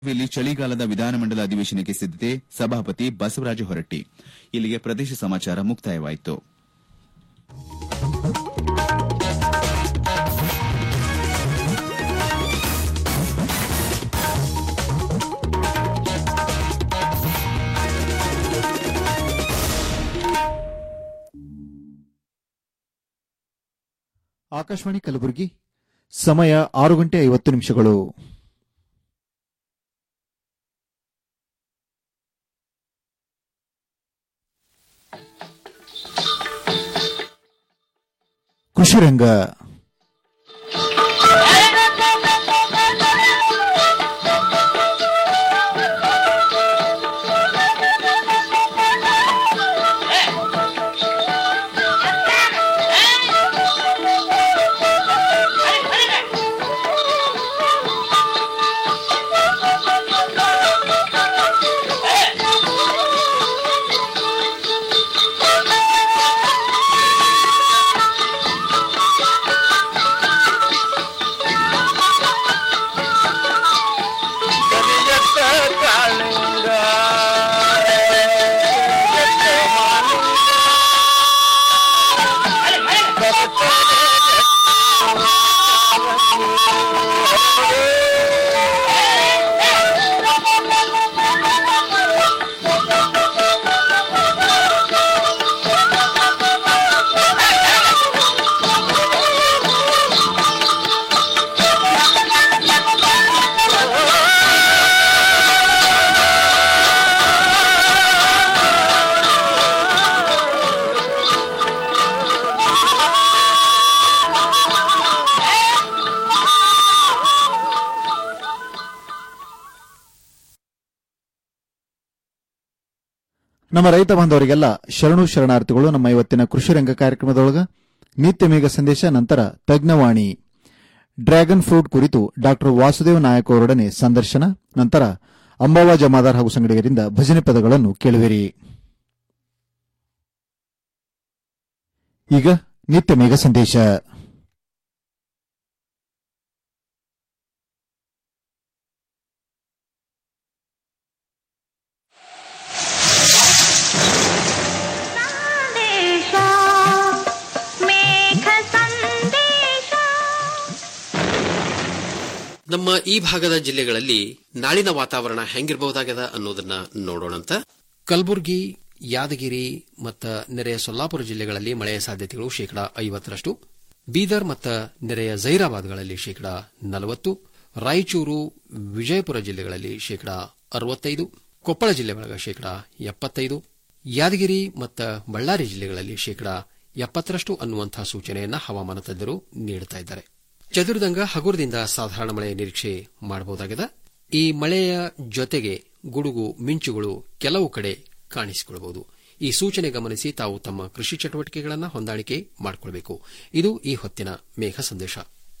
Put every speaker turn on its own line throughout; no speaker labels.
ಇಲ್ಲಿ ಚಳಿಗಾಲದ ವಿಧಾನಮಂಡಲ ಅಧಿವೇಶನಕ್ಕೆ ಸಿದ್ದತೆ ಸಭಾಪತಿ ಬಸವರಾಜ ಹೊರಟ್ಟಿ ಇಲ್ಲಿಗೆ ಪ್ರದೇಶ ಸಮಾಚಾರ ಮುಕ್ತಾಯವಾಯಿತು
ಆಕಾಶವಾಣಿ ಕಲಬುರಗಿ ಸಮಯ ಆರು ಗಂಟೆ ಐವತ್ತು ನಿಮಿಷಗಳು ಕೃಷಿ ರಂಗ
ಕರಿಯತ್ತ ಕಾಳಿಂಗ ಕರಿಯತ್ತ
ನಮ್ಮ ರೈತ ಬಾಂಧವರಿಗೆಲ್ಲ ಶರಣು ಶರಣಾರ್ಥಿಗಳು ನಮ್ಮ ಇವತ್ತಿನ ಕೃಷಿ ರಂಗ ಕಾರ್ಯಕ್ರಮದೊಳಗ ನಿತ್ಯ ಮೇಘ ಸಂದೇಶ ನಂತರ ತಜ್ಞವಾಣಿ ಡ್ರ್ಯಾಗನ್ ಫ್ರೂಟ್ ಕುರಿತು ಡಾಕ್ಟರ್ ವಾಸುದೇವ ನಾಯಕ್ ಅವರೊಡನೆ ಸಂದರ್ಶನ ನಂತರ ಅಂಬಾವ ಜಮಾದಾರ್ ಹಾಗೂ ಸಂಗಡಿಗರಿಂದ ಭಜನೆ ಪದಗಳನ್ನು ಕೇಳುವಿರಿ ಈಗ ನಿತ್ಯ ಮೇಘ ಸಂದೇಶ
ಸಂದೇಶ ಮೇಘ ಸಂದೇಶ
ನಮ್ಮ ಈ ಭಾಗದ ಜಿಲ್ಲೆಗಳಲ್ಲಿ ನಾಳಿನ ವಾತಾವರಣ ಹೆಂಗಿರಬಹುದಾಗ್ಯದ ಅನ್ನೋದನ್ನ ನೋಡೋಣಂತ ಕಲಬುರಗಿ ಯಾದಗಿರಿ ಮತ್ತು ನೆರೆಯ ಸೊಲ್ಲಾಪುರ ಜಿಲ್ಲೆಗಳಲ್ಲಿ ಮಳೆಯ ಸಾಧ್ಯತೆಗಳು ಶೇಕಡಾ ಐವತ್ತರಷ್ಟು ಬೀದರ್ ಮತ್ತು ನೆರೆಯ ಜೈರಾಬಾದ್ಗಳಲ್ಲಿ ಶೇಕಡಾ ನಲವತ್ತು ರಾಯಚೂರು ವಿಜಯಪುರ ಜಿಲ್ಲೆಗಳಲ್ಲಿ ಶೇಕಡಾ ಅರವತ್ತೈದು ಕೊಪ್ಪಳ ಜಿಲ್ಲೆ ಒಳಗ ಶೇಕಡಾ ಎಪ್ಪತ್ತೈದು ಯಾದಗಿರಿ ಮತ್ತು ಬಳ್ಳಾರಿ ಜಿಲ್ಲೆಗಳಲ್ಲಿ ಶೇಕಡಾ ಎಪ್ಪತ್ತರಷ್ಟು ಅನ್ನುವಂತಹ ಸೂಚನೆಯನ್ನ ಹವಾಮಾನ ತಜ್ಞರು ನೀಡುತ್ತಾ ಇದ್ದಾರೆ ಚದುರಿದಂಗ ಹಗುರದಿಂದ ಸಾಧಾರಣ ಮಳೆಯ ನಿರೀಕ್ಷೆ ಮಾಡಬಹುದಾಗಿದೆ ಈ ಮಳೆಯ ಜೊತೆಗೆ ಗುಡುಗು ಮಿಂಚುಗಳು ಕೆಲವು ಕಡೆ ಕಾಣಿಸಿಕೊಳ್ಳಬಹುದು ಈ ಸೂಚನೆ ಗಮನಿಸಿ ತಾವು ತಮ್ಮ ಕೃಷಿ ಚಟುವಟಿಕೆಗಳನ್ನು ಹೊಂದಾಣಿಕೆ ಮಾಡಿಕೊಳ್ಳಬೇಕು ಇದು ಈ ಹೊತ್ತಿನ ಮೇಘ ಸಂದೇಶ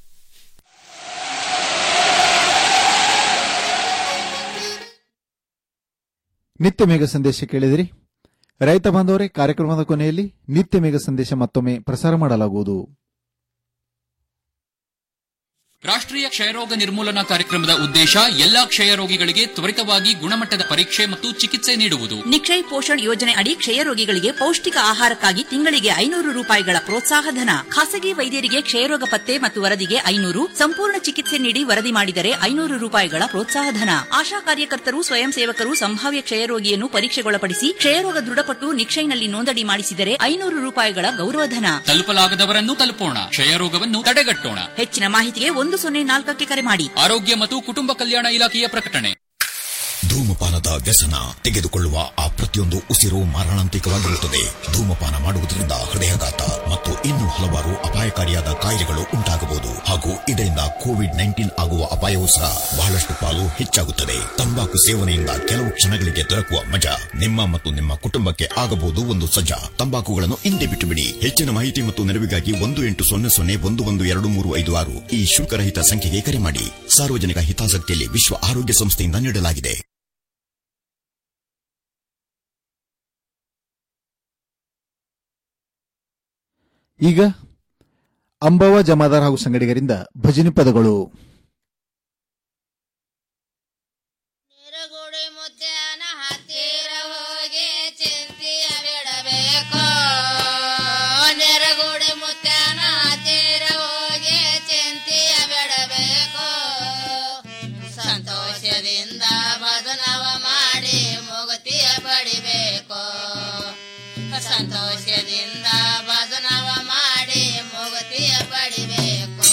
ನಿತ್ಯ ಮೇಘ ಸಂದೇಶ ಕೇಳಿದಿರಿ ರೈತ ಬಾಂಧವರೇ ಕಾರ್ಯಕ್ರಮದ ಕೊನೆಯಲ್ಲಿ ನಿತ್ಯ ಮೇಘ ಸಂದೇಶ ಮತ್ತೊಮ್ಮೆ ಪ್ರಸಾರ ಮಾಡಲಾಗುವುದು
ರಾಷ್ಟ್ರೀಯ ಕ್ಷಯರೋಗ ನಿರ್ಮೂಲನಾ ಕಾರ್ಯಕ್ರಮದ ಉದ್ದೇಶ ಎಲ್ಲಾ ಕ್ಷಯರೋಗಿಗಳಿಗೆ ತ್ವರಿತವಾಗಿ ಗುಣಮಟ್ಟದ ಪರೀಕ್ಷೆ ಮತ್ತು ಚಿಕಿತ್ಸೆ ನೀಡುವುದು
ನಿಕ್ಷಯ್ ಪೋಷಣ್ ಯೋಜನೆ ಅಡಿ ಕ್ಷಯರೋಗಿಗಳಿಗೆ ಪೌಷ್ಟಿಕ ಆಹಾರಕ್ಕಾಗಿ ತಿಂಗಳಿಗೆ ಐನೂರು ರೂಪಾಯಿಗಳ ಪ್ರೋತ್ಸಾಹ ಧನ ಖಾಸಗಿ ವೈದ್ಯರಿಗೆ ಕ್ಷಯರೋಗ ಪತ್ತೆ ಮತ್ತು ವರದಿಗೆ ಐನೂರು ಸಂಪೂರ್ಣ ಚಿಕಿತ್ಸೆ ನೀಡಿ ವರದಿ ಮಾಡಿದರೆ ಐನೂರು ರೂಪಾಯಿಗಳ ಪ್ರೋತ್ಸಾಹ ಧನ ಆಶಾ ಕಾರ್ಯಕರ್ತರು ಸ್ವಯಂ ಸೇವಕರು ಸಂಭಾವ್ಯ ಕ್ಷಯರೋಗಿಯನ್ನು ಪರೀಕ್ಷೆಗೊಳಪಡಿಸಿ ಕ್ಷಯರೋಗ ದೃಢಪಟ್ಟು ನಿಕ್ಷಯ್ನಲ್ಲಿ ನೋಂದಣಿ ಮಾಡಿಸಿದರೆ ಐನೂರು ರೂಪಾಯಿಗಳ ಗೌರವಧನ
ತಲುಪಲಾಗದವರನ್ನು ತಲುಪೋಣ ಕ್ಷಯರೋಗವನ್ನು ತಡೆಗಟ್ಟೋಣ
ಹೆಚ್ಚಿನ ಮಾಹಿತಿಗೆ ಒಂದು ಸೊನ್ನೆ ನಾಲ್ಕಕ್ಕೆ ಕರೆ ಮಾಡಿ
ಆರೋಗ್ಯ ಮತ್ತು ಕುಟುಂಬ ಕಲ್ಯಾಣ ಇಲಾಖೆಯ ಪ್ರಕಟಣೆ
ಧೂಮಪಾನದ ವ್ಯಸನ ತೆಗೆದುಕೊಳ್ಳುವ ಆ ಪ್ರತಿಯೊಂದು ಉಸಿರು ಮಾರಣಾಂತಿಕವಾಗಿರುತ್ತದೆ ಧೂಮಪಾನ ಮಾಡುವುದರಿಂದ ಹೃದಯಾಘಾತ ಮತ್ತು ಇನ್ನೂ ಹಲವಾರು ಅಪಾಯಕಾರಿಯಾದ ಕಾಯಿಲೆಗಳು ಉಂಟಾಗಬಹುದು ಹಾಗೂ ಇದರಿಂದ ಕೋವಿಡ್ ನೈನ್ಟೀನ್ ಆಗುವ ಅಪಾಯವೂ ಸಹ ಬಹಳಷ್ಟು ಪಾಲು ಹೆಚ್ಚಾಗುತ್ತದೆ ತಂಬಾಕು ಸೇವನೆಯಿಂದ ಕೆಲವು ಕ್ಷಣಗಳಿಗೆ ದೊರಕುವ ಮಜಾ ನಿಮ್ಮ ಮತ್ತು ನಿಮ್ಮ ಕುಟುಂಬಕ್ಕೆ ಆಗಬಹುದು ಒಂದು ಸಜ್ಜಾ ತಂಬಾಕುಗಳನ್ನು ಹಿಂದೆ ಬಿಟ್ಟು ಬಿಡಿ ಹೆಚ್ಚಿನ ಮಾಹಿತಿ ಮತ್ತು ನೆರವಿಗಾಗಿ ಒಂದು ಎಂಟು ಸೊನ್ನೆ ಸೊನ್ನೆ ಒಂದು ಒಂದು ಎರಡು ಮೂರು ಐದು ಆರು ಈ ಶುಲ್ಕರಹಿತ ಸಂಖ್ಯೆಗೆ ಕರೆ ಮಾಡಿ ಸಾರ್ವಜನಿಕ ಹಿತಾಸಕ್ತಿಯಲ್ಲಿ ವಿಶ್ವ ಆರೋಗ್ಯ ಸಂಸ್ಥೆಯಿಂದ ನೀಡಲಾಗಿದೆ
ಈಗ ಅಂಬವ ಜಮಾದಾರ್ ಹಾಗೂ ಸಂಗಡಿಗರಿಂದ ಭಜನೆ ಪದಗಳು
ಮುತ್ಯನ ಹತ್ತಿರ ಹೋಗಿ ಚಿಂತೆಯ ಬಿಡಬೇಕು ನೆರಗುಡಿ ಮುತ್ಯನ ಹತ್ತಿರ ಹೋಗಿ ಚಿಂತೆಯ ಬಿಡಬೇಕು ಸಂತೋಷದಿಂದ ಬದನವ ಮಾಡಿ ಮುಗತಿಯ ಪಡಿಬೇಕು ಸಂತೋಷದಿಂದ ಬದನವ ಮಾಡಿ ಮುಗತಿಯ ಪಡಿಬೇಕು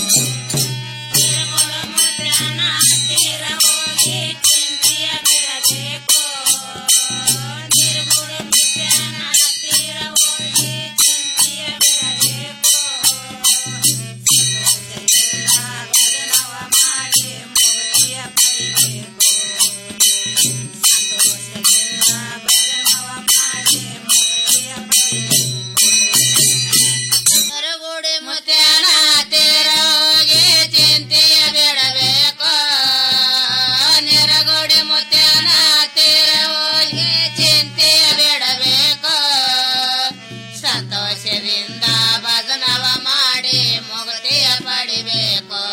ಹೊರಗುಡಿ ಮುತ್ಯಾನ ಹತ್ತಿರ ಹೋಗಿ ಚಿಂತೆಯ ಬಿಡಬೇಕು ನೆರಗುಡಿ ಮುತ್ಯಾನ ಹತ್ತಿರ ಹೋಗಿ ಚಿಂತೆಯ ಬಿಡಬೇಕು ಸಂತೋಷದಿಂದ ಭಜನವ ಮಾಡಿ ಮುಕ್ತಿಯ ಪಡಿಬೇಕು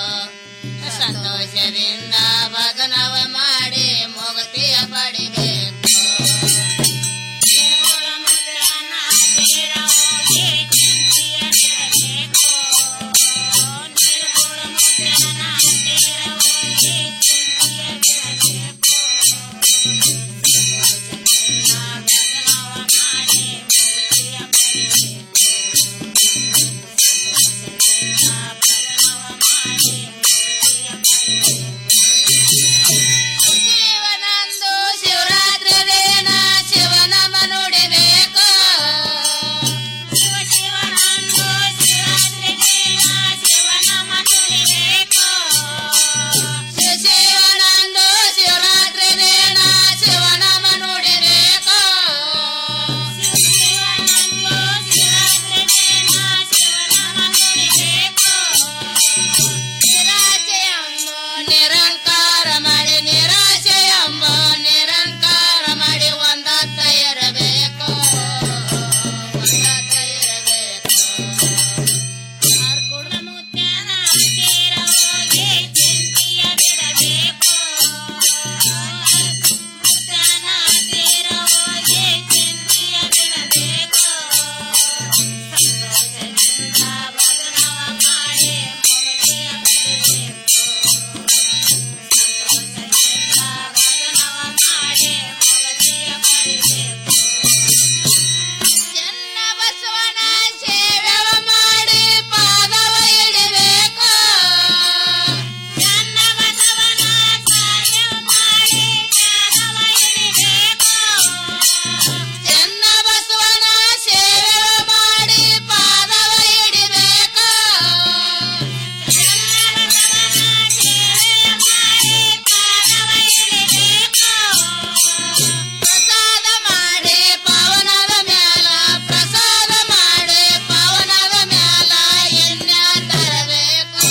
ಸಂತೋಷದಿಂದ ಭಜನವ ಮಾಡಿ ಮುಕ್ತಿಯ ಪಡಿಬೇಕು ಶಿವನಂದು ಶಿವರಾತ್ರಿ ದಿನ ಶಿವನ ಮನುಡಿಬೇಕು ಶಿವನಂದು ಶಿವರಾತ್ರಿ ದಿನ ಶಿವನ ಮನುಡಿಬೇಕು ನಿರಾಶೆ ಎಂಬ ನಿರಂಕಾರ ಮಾಡಿ ನಿರಾಶೆ ಎಂಬ ನಿರಂಕಾರ ಮಾಡಿ ಒಂದತ್ತ ಇರಬೇಕು ಒಂದತ್ತ ಇರಬೇಕು ಅರ್ಕುಡ ಮುತ್ಯನ ಹತ್ತಿರ ಹೋಗಿ ಚಿಂತೆಯ ಬಿಡಬೇಕು ಮುತ್ಯನ ಹತ್ತಿರ ಹೋಗಿ ಚಿಂತೆಯ ಬಿಡಬೇಕು ಸಂತೋಷದಿಂದ ಬದನವ ಮಾಡಿ ಮುಕ್ತಿಯ ಪಡೆಯಬೇಕು ಸಂತೋಷದಿಂದ ಬದನವ ಮಾಡಿ ಮುಕ್ತಿಯ ಪಡೆಯಬೇಕು ಚೆನ್ನ ಬಸವನ ಸೇವೆವ ಮಾಡಿ ಪಾದವ ಇಡಬೇಕು ಚೆನ್ನ ಬಸವನ ಸೇವೆವ ಮಾಡಿ ಪಾದವ ಇಡಬೇಕು ಚೆನ್ನ ಬಸವನ ಸೇವೆವ ಮಾಡಿ ಪಾದವ ಇಡಬೇಕು ಪ್ರಸಾದ ಮಾಡಿ ಪವನದ ಮ್ಯಾಲ ಪ್ರಸಾದ ಮಾಡಿ ಪವನದ ಮ್ಯಾಲ ಎಣ್ಣೆ ತರಬೇಕು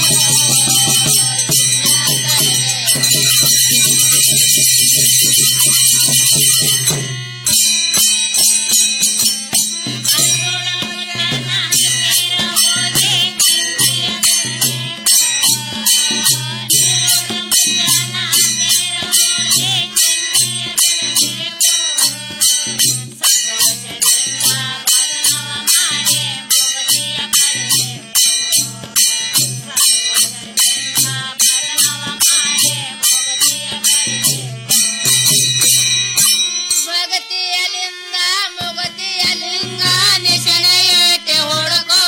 ಭಗತಿಯಲಿಂದ ಮುಗತಿಯಲಿಂಗ ನಿಶನೆಯೇಟೆ ಹುಡುಕೋ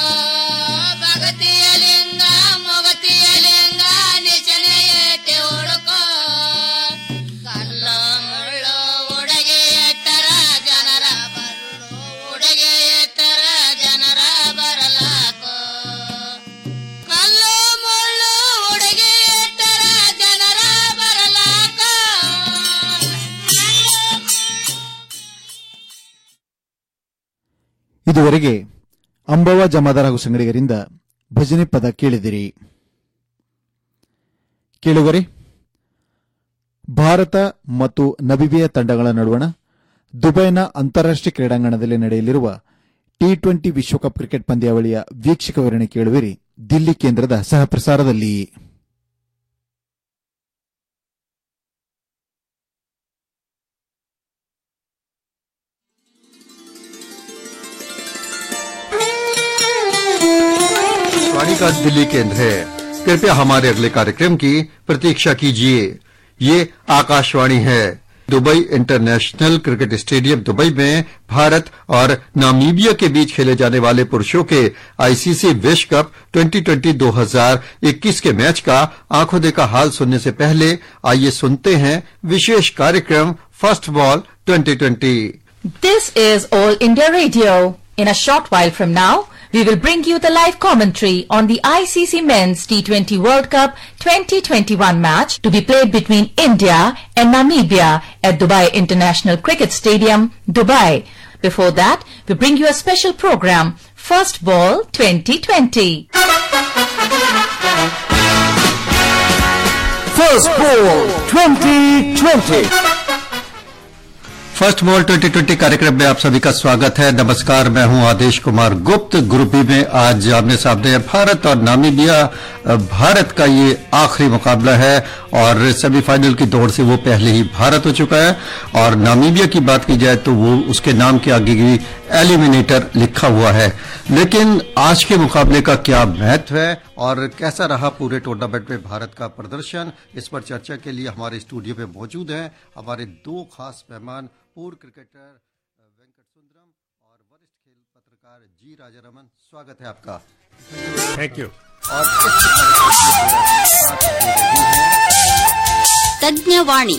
ಭಗತಿಯಲಿಂಗ ಮುಗತಿಯಲಿಂಗ ನಿಶನೆಯೇಟೆ ಹುಡುಕೋ ಕಲ್ಲ ಮುಳ್ಳು ಉಡಗೆ ಎತ್ತರ ಜನರ ಬರಲು ಉಡಗೆ ಎತ್ತರ ಜನರ ಬರಲಾಕೋ ಕಲ್ಲು ಮುಳ್ಳು ಉಡಗೆ ಎತ್ತರ ಜನರ ಬರಲಾಕೋ
ಇದುವರೆಗೆ ಅಂಬವ ಜಮಾದಾರ ಹಾಗೂ ಸಂಗಡಿಗರಿಂದ ಭಜನೆ ಪದ ಕೇಳಿದಿರಿ ಕೇಳುವರೆ ಭಾರತ ಮತ್ತು ನಬಿಬಿಯ ತಂಡಗಳ ನಡುವಣ ದುಬೈನ ಅಂತಾರಾಷ್ಟೀಯ ಕ್ರೀಡಾಂಗಣದಲ್ಲಿ ನಡೆಯಲಿರುವ ಟಿ ಟ್ವೆಂಟಿ ವಿಶ್ವಕಪ್ ಕ್ರಿಕೆಟ್ ಪಂದ್ಯಾವಳಿಯ ವೀಕ್ಷಕ ವಿವರಣೆ ಕೇಳುವಿರಿ ದಿಲ್ಲಿ ಕೇಂದ್ರದ ಸಹ ಪ್ರಸಾರದಲ್ಲಿ
का दिल्ली केंद्र है कृपया हमारे अगले कार्यक्रम की प्रतीक्षा कीजिए ये आकाशवाणी है Dubai international cricket stadium Dubai में भारत और नामीबिया के बीच खेले जाने वाले पुरुषों के आईसीसी विश्व कप 2020 2021 के मैच का आंखों देखा हाल सुनने से पहले आइए सुनते हैं विशेष कार्यक्रम first ball 2020
This is All India Radio. In a short while from now, we will bring you the live commentary on the ICC Men's T20 World Cup 2021 match to be played between India and Namibia at Dubai International Cricket Stadium, Dubai. Before that, we bring you a special program, First Ball 2020.
First ball 2020 first ball 2020 कार्यक्रम में आप सभी का स्वागत है नमस्कार मैं हूं आदेश कुमार गुप्त ग्रुप बी में आज आमने सामने है भारत और नामीबिया भारत का ये आखिरी मुकाबला है और सेमीफाइनल की दौड़ से वो पहले ही भारत हो चुका है और नामीबिया की बात की जाए तो वो उसके नाम के आगे भी एलिमिनेटर लिखा हुआ है लेकिन आज के मुकाबले का क्या महत्व है और कैसा रहा पूरे टूर्नामेंट में भारत का प्रदर्शन इस पर चर्चा के लिए हमारे स्टूडियो में मौजूद हैं हमारे दो खास मेहमान पूर्व क्रिकेटर वेंकट सुंदरम और वरिष्ठ खेल पत्रकार जी राजारमन स्वागत है आपका
थैंक यू
और इस
ತಜ್ಞವಾಣಿ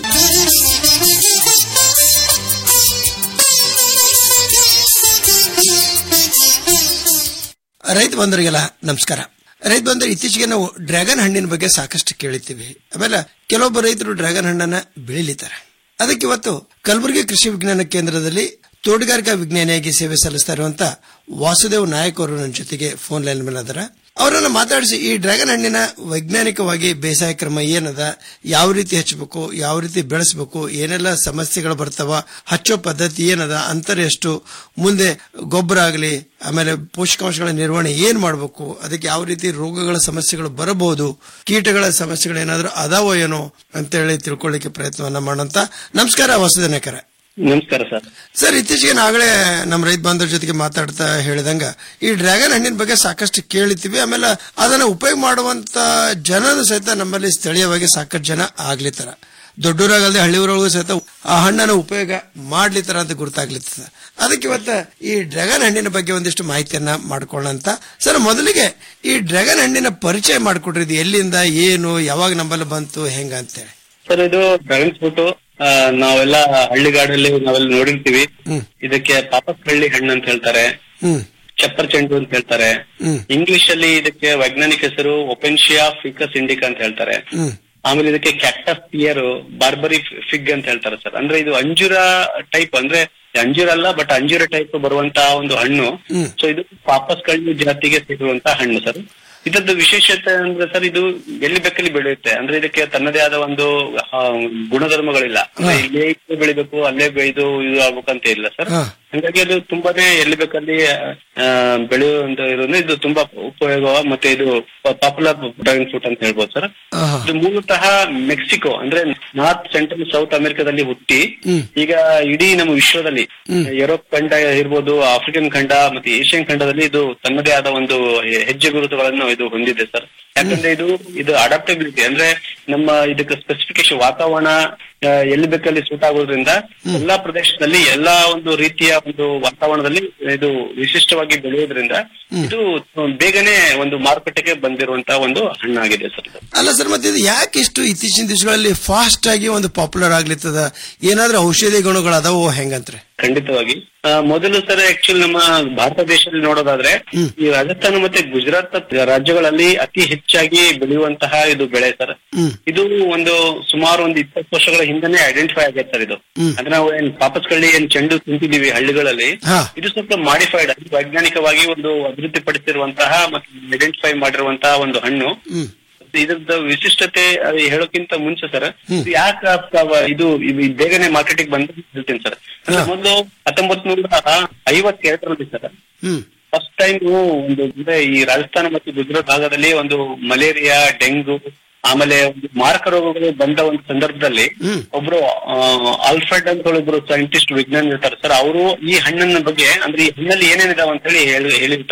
ರೈತ ಬಂಧುರಿಗೆಲ್ಲ ನಮಸ್ಕಾರ ರೈತ ಬಂಧುರು ಇತ್ತೀಚೆಗೆ ನಾವು ಡ್ರ್ಯಾಗನ್ ಹಣ್ಣಿನ ಬಗ್ಗೆ ಸಾಕಷ್ಟು ಕೇಳಿರ್ತೀವಿ ಆಮೇಲೆ ಕೆಲವೊಬ್ಬ ರೈತರು ಡ್ರ್ಯಾಗನ್ ಹಣ್ಣನ್ನ ಬೆಳಿಲಿದ್ದಾರೆ ಅದಕ್ಕೆ ಇವತ್ತು ಕಲಬುರಗಿ ಕೃಷಿ ವಿಜ್ಞಾನ ಕೇಂದ್ರದಲ್ಲಿ ತೋಟಗಾರಿಕಾ ವಿಜ್ಞಾನಿಯಾಗಿ ಸೇವೆ ಸಲ್ಲಿಸ್ತಾ ಇರುವಂತ ವಾಸುದೇವ್ ನಾಯಕ್ ಅವರು ನನ್ನ ಜೊತೆಗೆ ಫೋನ್ ಲೈನ್ ಮೇಲೆ ಅದರ ಅವರನ್ನ ಮಾತಾಡಿಸಿ ಈ ಡ್ರ್ಯಾಗನ್ ಹಣ್ಣಿನ ವೈಜ್ಞಾನಿಕವಾಗಿ ಬೇಸಾಯ ಕ್ರಮ ಏನದ ಯಾವ ರೀತಿ ಹಚ್ಚಬೇಕು ಯಾವ ರೀತಿ ಬೆಳೆಸಬೇಕು ಏನೆಲ್ಲ ಸಮಸ್ಯೆಗಳು ಬರ್ತಾವ ಹಚ್ಚೋ ಪದ್ಧತಿ ಏನದ ಅಂತರ ಎಷ್ಟು ಮುಂದೆ ಗೊಬ್ಬರ ಆಗಲಿ ಆಮೇಲೆ ಪೋಷಕಾಂಶಗಳ ನಿರ್ವಹಣೆ ಏನ್ ಮಾಡಬೇಕು ಅದಕ್ಕೆ ಯಾವ ರೀತಿ ರೋಗಗಳ ಸಮಸ್ಯೆಗಳು ಬರಬಹುದು ಕೀಟಗಳ ಸಮಸ್ಯೆಗಳು ಏನಾದರೂ ಅದಾವೋ ಏನೋ ಅಂತ ಹೇಳಿ ತಿಳ್ಕೊಳ್ಳಿಕ್ಕೆ ಪ್ರಯತ್ನವನ್ನ ಮಾಡೋಂತ ನಮಸ್ಕಾರ ವಸುಧನೇಕರ
ನಮಸ್ಕಾರ ಸರ್
ಸರ್ ಇತ್ತೀಚೆಗೆ ನಾಗಲೇ ನಮ್ಮ ರೈತ ಬಾಂಧವರ ಜೊತೆಗೆ ಮಾತಾಡ್ತಾ ಹೇಳಿದಂಗ ಈ ಡ್ರ್ಯಾಗನ್ ಹಣ್ಣಿನ ಬಗ್ಗೆ ಸಾಕಷ್ಟು ಕೇಳಿತೀವಿ ಆಮೇಲೆ ಅದನ್ನ ಉಪಯೋಗ ಮಾಡುವಂತ ಜನರು ಸಹಿತ ನಮ್ಮಲ್ಲಿ ಸ್ಥಳೀಯವಾಗಿ ಸಾಕಷ್ಟು ಜನ ಆಗ್ಲಿತ್ತಾರ ದೊಡ್ಡೂರಾಗಲ್ದೆ ಹಳ್ಳಿ ಊರೊಳಗೂ ಸಹಿತ ಆ ಹಣ್ಣನ್ನು ಉಪಯೋಗ ಮಾಡ್ಲಿತ್ತಾರ ಅಂತ ಗುರುತಾಗ್ಲಿತ್ತದ ಅದಕ್ಕೆ ಇವತ್ತ ಈ ಡ್ರ್ಯಾಗನ್ ಹಣ್ಣಿನ ಬಗ್ಗೆ ಒಂದಿಷ್ಟು ಮಾಹಿತಿಯನ್ನ ಮಾಡ್ಕೊಳ್ಳೋಂತ ಸರ್ ಮೊದಲಿಗೆ ಈ ಡ್ರ್ಯಾಗನ್ ಹಣ್ಣಿನ ಪರಿಚಯ ಮಾಡಿಕೊಡ್ರಿ ಇದು ಎಲ್ಲಿಂದ ಏನು ಯಾವಾಗ ನಂಬಲ್ಲಿ ಬಂತು ಹೆಂಗ ಅಂತೇಳಿ
ಸರ್ ಇದು ಡ್ರ್ಯಾಗನ್ ಫ್ರೂಟ್ ನಾವೆಲ್ಲ ಹಳ್ಳಿಗಾಡಲ್ಲಿ ನಾವೆಲ್ಲ ನೋಡಿರ್ತೀವಿ ಇದಕ್ಕೆ ಪಾಪಸ್ಕಳ್ಳಿ ಹಣ್ಣು ಅಂತ ಹೇಳ್ತಾರೆ
ಹ್ಮ್
ಚಪ್ಪರ್ ಚೆಂಡು ಅಂತ ಹೇಳ್ತಾರೆ
ಹ್ಮ್
ಇಂಗ್ಲಿಷ್ ಅಲ್ಲಿ ಇದಕ್ಕೆ ವೈಜ್ಞಾನಿಕ ಹೆಸರು ಒಪೆನ್ಶಿಯಾ ಫಿಕಸ್ ಇಂಡಿಕಾ ಅಂತ ಹೇಳ್ತಾರೆ
ಹ್ಮ್
ಆಮೇಲೆ ಇದಕ್ಕೆ ಕ್ಯಾಕ್ಟಸ್ ಪಿಯರ್ ಬಾರ್ಬರಿ ಫಿಗ್ ಅಂತ ಹೇಳ್ತಾರೆ ಸರ್ ಅಂದ್ರೆ ಇದು ಅಂಜೂರ ಟೈಪ್ ಅಂದ್ರೆ ಅಂಜೂರ ಅಲ್ಲ ಬಟ್ ಅಂಜೂರ ಟೈಪ್ ಬರುವಂತಹ ಒಂದು ಹಣ್ಣು
ಹ್ಮ್
ಸೊ ಇದು ಪಾಪಸ್ ಕಳ್ಳಿ ಜಾತಿಗೆ ಸೇರುವಂತಹ ಹಣ್ಣು ಸರ್ ಇದರದ್ದು ವಿಶೇಷತೆ ಅಂದ್ರೆ ಸರ್ ಇದು ಎಲ್ಲಿ ಬೇಕಲ್ಲಿ ಬೆಳೆಯುತ್ತೆ ಅಂದ್ರೆ ಇದಕ್ಕೆ ತನ್ನದೇ ಆದ ಒಂದು ಆ, ಗುಣಧರ್ಮಗಳಿಲ್ಲ ಅಂದ್ರೆ ಇಲ್ಲೇ ಬೆಳಿಬೇಕು ಅಲ್ಲೇ ಬೆಳೆದು ಇದು ಆಗ್ಬೇಕಂತ ಇಲ್ಲ ಸರ್
ಹಾ.
ಹಂಗಾಗಿ ಅದು ತುಂಬಾನೇ ಎಲ್ಲಿ ಬೇಕಲ್ಲಿ ಆ, ಬೆಳೆಯುವಂತ ಇರೋದ್ರಿಂದ ಇದು ತುಂಬಾ ಉಪಯೋಗ ಮತ್ತೆ ಇದು ಪಾಪ್ಯುಲರ್ ಡ್ರ್ಯಾಗನ್ ಫ್ರೂಟ್ ಅಂತ ಹೇಳ್ಬೋದು ಸರ್
ಆಹಾ.
ಇದು ಮೂಲತಃ ಮೆಕ್ಸಿಕೋ ಅಂದ್ರೆ ನಾರ್ತ್ ಸೆಂಟ್ರಲ್ ಸೌತ್ ಅಮೆರಿಕಾದಲ್ಲಿ ಹುಟ್ಟಿ
ಹ್ಮ್.
ಈಗ ಇಡೀ ನಮ್ಮ ವಿಶ್ವದಲ್ಲಿ ಯುರೋಪ್ ಖಂಡ ಇರ್ಬೋದು ಆಫ್ರಿಕನ್ ಖಂಡ ಮತ್ತೆ ಏಷ್ಯನ್ ಖಂಡದಲ್ಲಿ ಇದು ತನ್ನದೇ ಆದ ಒಂದು ಹೆಜ್ಜೆ ಗುರುತುಗಳನ್ನು ಇದು ಹೊಂದಿದೆ ಸರ್ ಯಾಕಂದ್ರೆ ಇದು ಇದು ಅಡಾಪ್ಟಬಿಲಿಟಿ ಅಂದ್ರೆ ನಮ್ಮ ಇದಕ್ಕೆ ಸ್ಪೆಸಿಫಿಕೇಶನ್ ವಾತಾವರಣ ಆ, ಎಲ್ಲಿ ಬೇಕಲ್ಲಿ ಸೂಟ್ ಆಗೋದ್ರಿಂದ ಎಲ್ಲಾ ಪ್ರದೇಶದಲ್ಲಿ ಎಲ್ಲಾ ಒಂದು ರೀತಿಯ ಒಂದು ವಾತಾವರಣದಲ್ಲಿ ಇದು ವಿಶಿಷ್ಟವಾಗಿ ಬೆಳೆಯೋದ್ರಿಂದ ಇದು ಬೇಗನೆ ಒಂದು ಮಾರುಕಟ್ಟೆಗೆ ಬಂದಿರುವಂತಹ ಒಂದು ಹಣ್ಣಾಗಿದೆ ಸರ್ ಇದು
ಅಲ್ಲ ಸರ್ ಮತ್ತೆ ಇದು ಯಾಕೆ ಇಷ್ಟು ಇತ್ತೀಚಿನ ದಿವಸಗಳಲ್ಲಿ ಫಾಸ್ಟ್ ಆಗಿ ಒಂದು ಪಾಪ್ಯುಲರ್ ಆಗ್ಲಿತ್ತದ ಏನಾದ್ರೂ ಔಷಧಿ ಗುಣಗಳು ಅದಾವೋ ಹೆಂಗಂತ್ರೆ
ಖಂಡಿತವಾಗಿ ಆ, ಮೊದಲು ಸರ್ ಆಕ್ಚುಲಿ ನಮ್ಮ ಭಾರತ ದೇಶದಲ್ಲಿ ನೋಡೋದಾದ್ರೆ ಈ ರಾಜಸ್ಥಾನ ಮತ್ತೆ ಗುಜರಾತ್ ರಾಜ್ಯಗಳಲ್ಲಿ ಅತಿ ಹೆಚ್ಚಾಗಿ ಬೆಳೆಯುವಂತಹ ಇದು ಬೆಳೆ ಸರ್
ಹ್ಮ್.
ಇದು ಒಂದು ಸುಮಾರು ಒಂದು ಇಪ್ಪತ್ತು ವರ್ಷಗಳ ಹಿಂದೆನೆ ಐಡೆಂಟಿಫೈ ಆಗೈತೆ ಸರ್ ಇದು
ಹ್ಮ್.
ಅಂದ್ರೆ ನಾವು ಏನ್ ಪಾಪಸ್ಕಳ್ಳಿ ಏನ್ ಚೆಂಡು ತಿಂತಿದೀವಿ ಹಳ್ಳಿಗಳಲ್ಲಿ
ಹಾ.
ಇದು ಸ್ವಲ್ಪ ಮಾಡಿಫೈಡ್ ವೈಜ್ಞಾನಿಕವಾಗಿ ಒಂದು ಅಭಿವೃದ್ಧಿಪಡಿಸಿರುವಂತಹ ಮತ್ತು ಐಡೆಂಟಿಫೈ ಮಾಡಿರುವಂತಹ ಒಂದು ಹಣ್ಣು
ಹ್ಮ್
ಇದ್ರದ್ದು ವಿಶಿಷ್ಟತೆ ಅದು ಹೇಳೋಕ್ಕಿಂತ ಮುಂಚೆ ಸರ್ ಇದು ಯಾಕೆ ಇದು ಇದು ಬೇಗನೆ ಮಾರ್ಕೆಟಿಗೆ ಬಂದ ಹೇಳ್ತೀನಿ ಸರ್ ಅಂದ್ರೆ ಮೊದಲು ಹತ್ತೊಂಬತ್ ನೂರ ಐವತ್ತೆರಡರಲ್ಲಿ ಸರ್
ಹ್ಮ್
ಫಸ್ಟ್ ಟೈಮ್ ಒಂದು ಅಂದ್ರೆ ಈ ರಾಜಸ್ಥಾನ ಮತ್ತು ಗುಜರಾತ್ ಭಾಗದಲ್ಲಿ ಒಂದು ಮಲೇರಿಯಾ ಡೆಂಗು ಆಮೇಲೆ ಒಂದು ಮಾರಕ ರೋಗಗಳು ಬಂದ ಒಂದು ಸಂದರ್ಭದಲ್ಲಿ ಒಬ್ರು ಆ, ಆಲ್ಫ್ರೆಡ್ ಅಂತ ಹೇಳಿ ಒಬ್ರು ಸೈಂಟಿಸ್ಟ್ ವಿಜ್ಞಾನಿ ಇರ್ತಾರೆ ಸರ್ ಅವರು ಈ ಹಣ್ಣಿನ ಬಗ್ಗೆ ಅಂದ್ರೆ ಈ ಹಣ್ಣಲ್ಲಿ ಏನೇನಿದಾವ ಅಂತ ಹೇಳಿ ಹೇಳಿ ಹೇಳಿರ್ತಾರೆ ಸರ್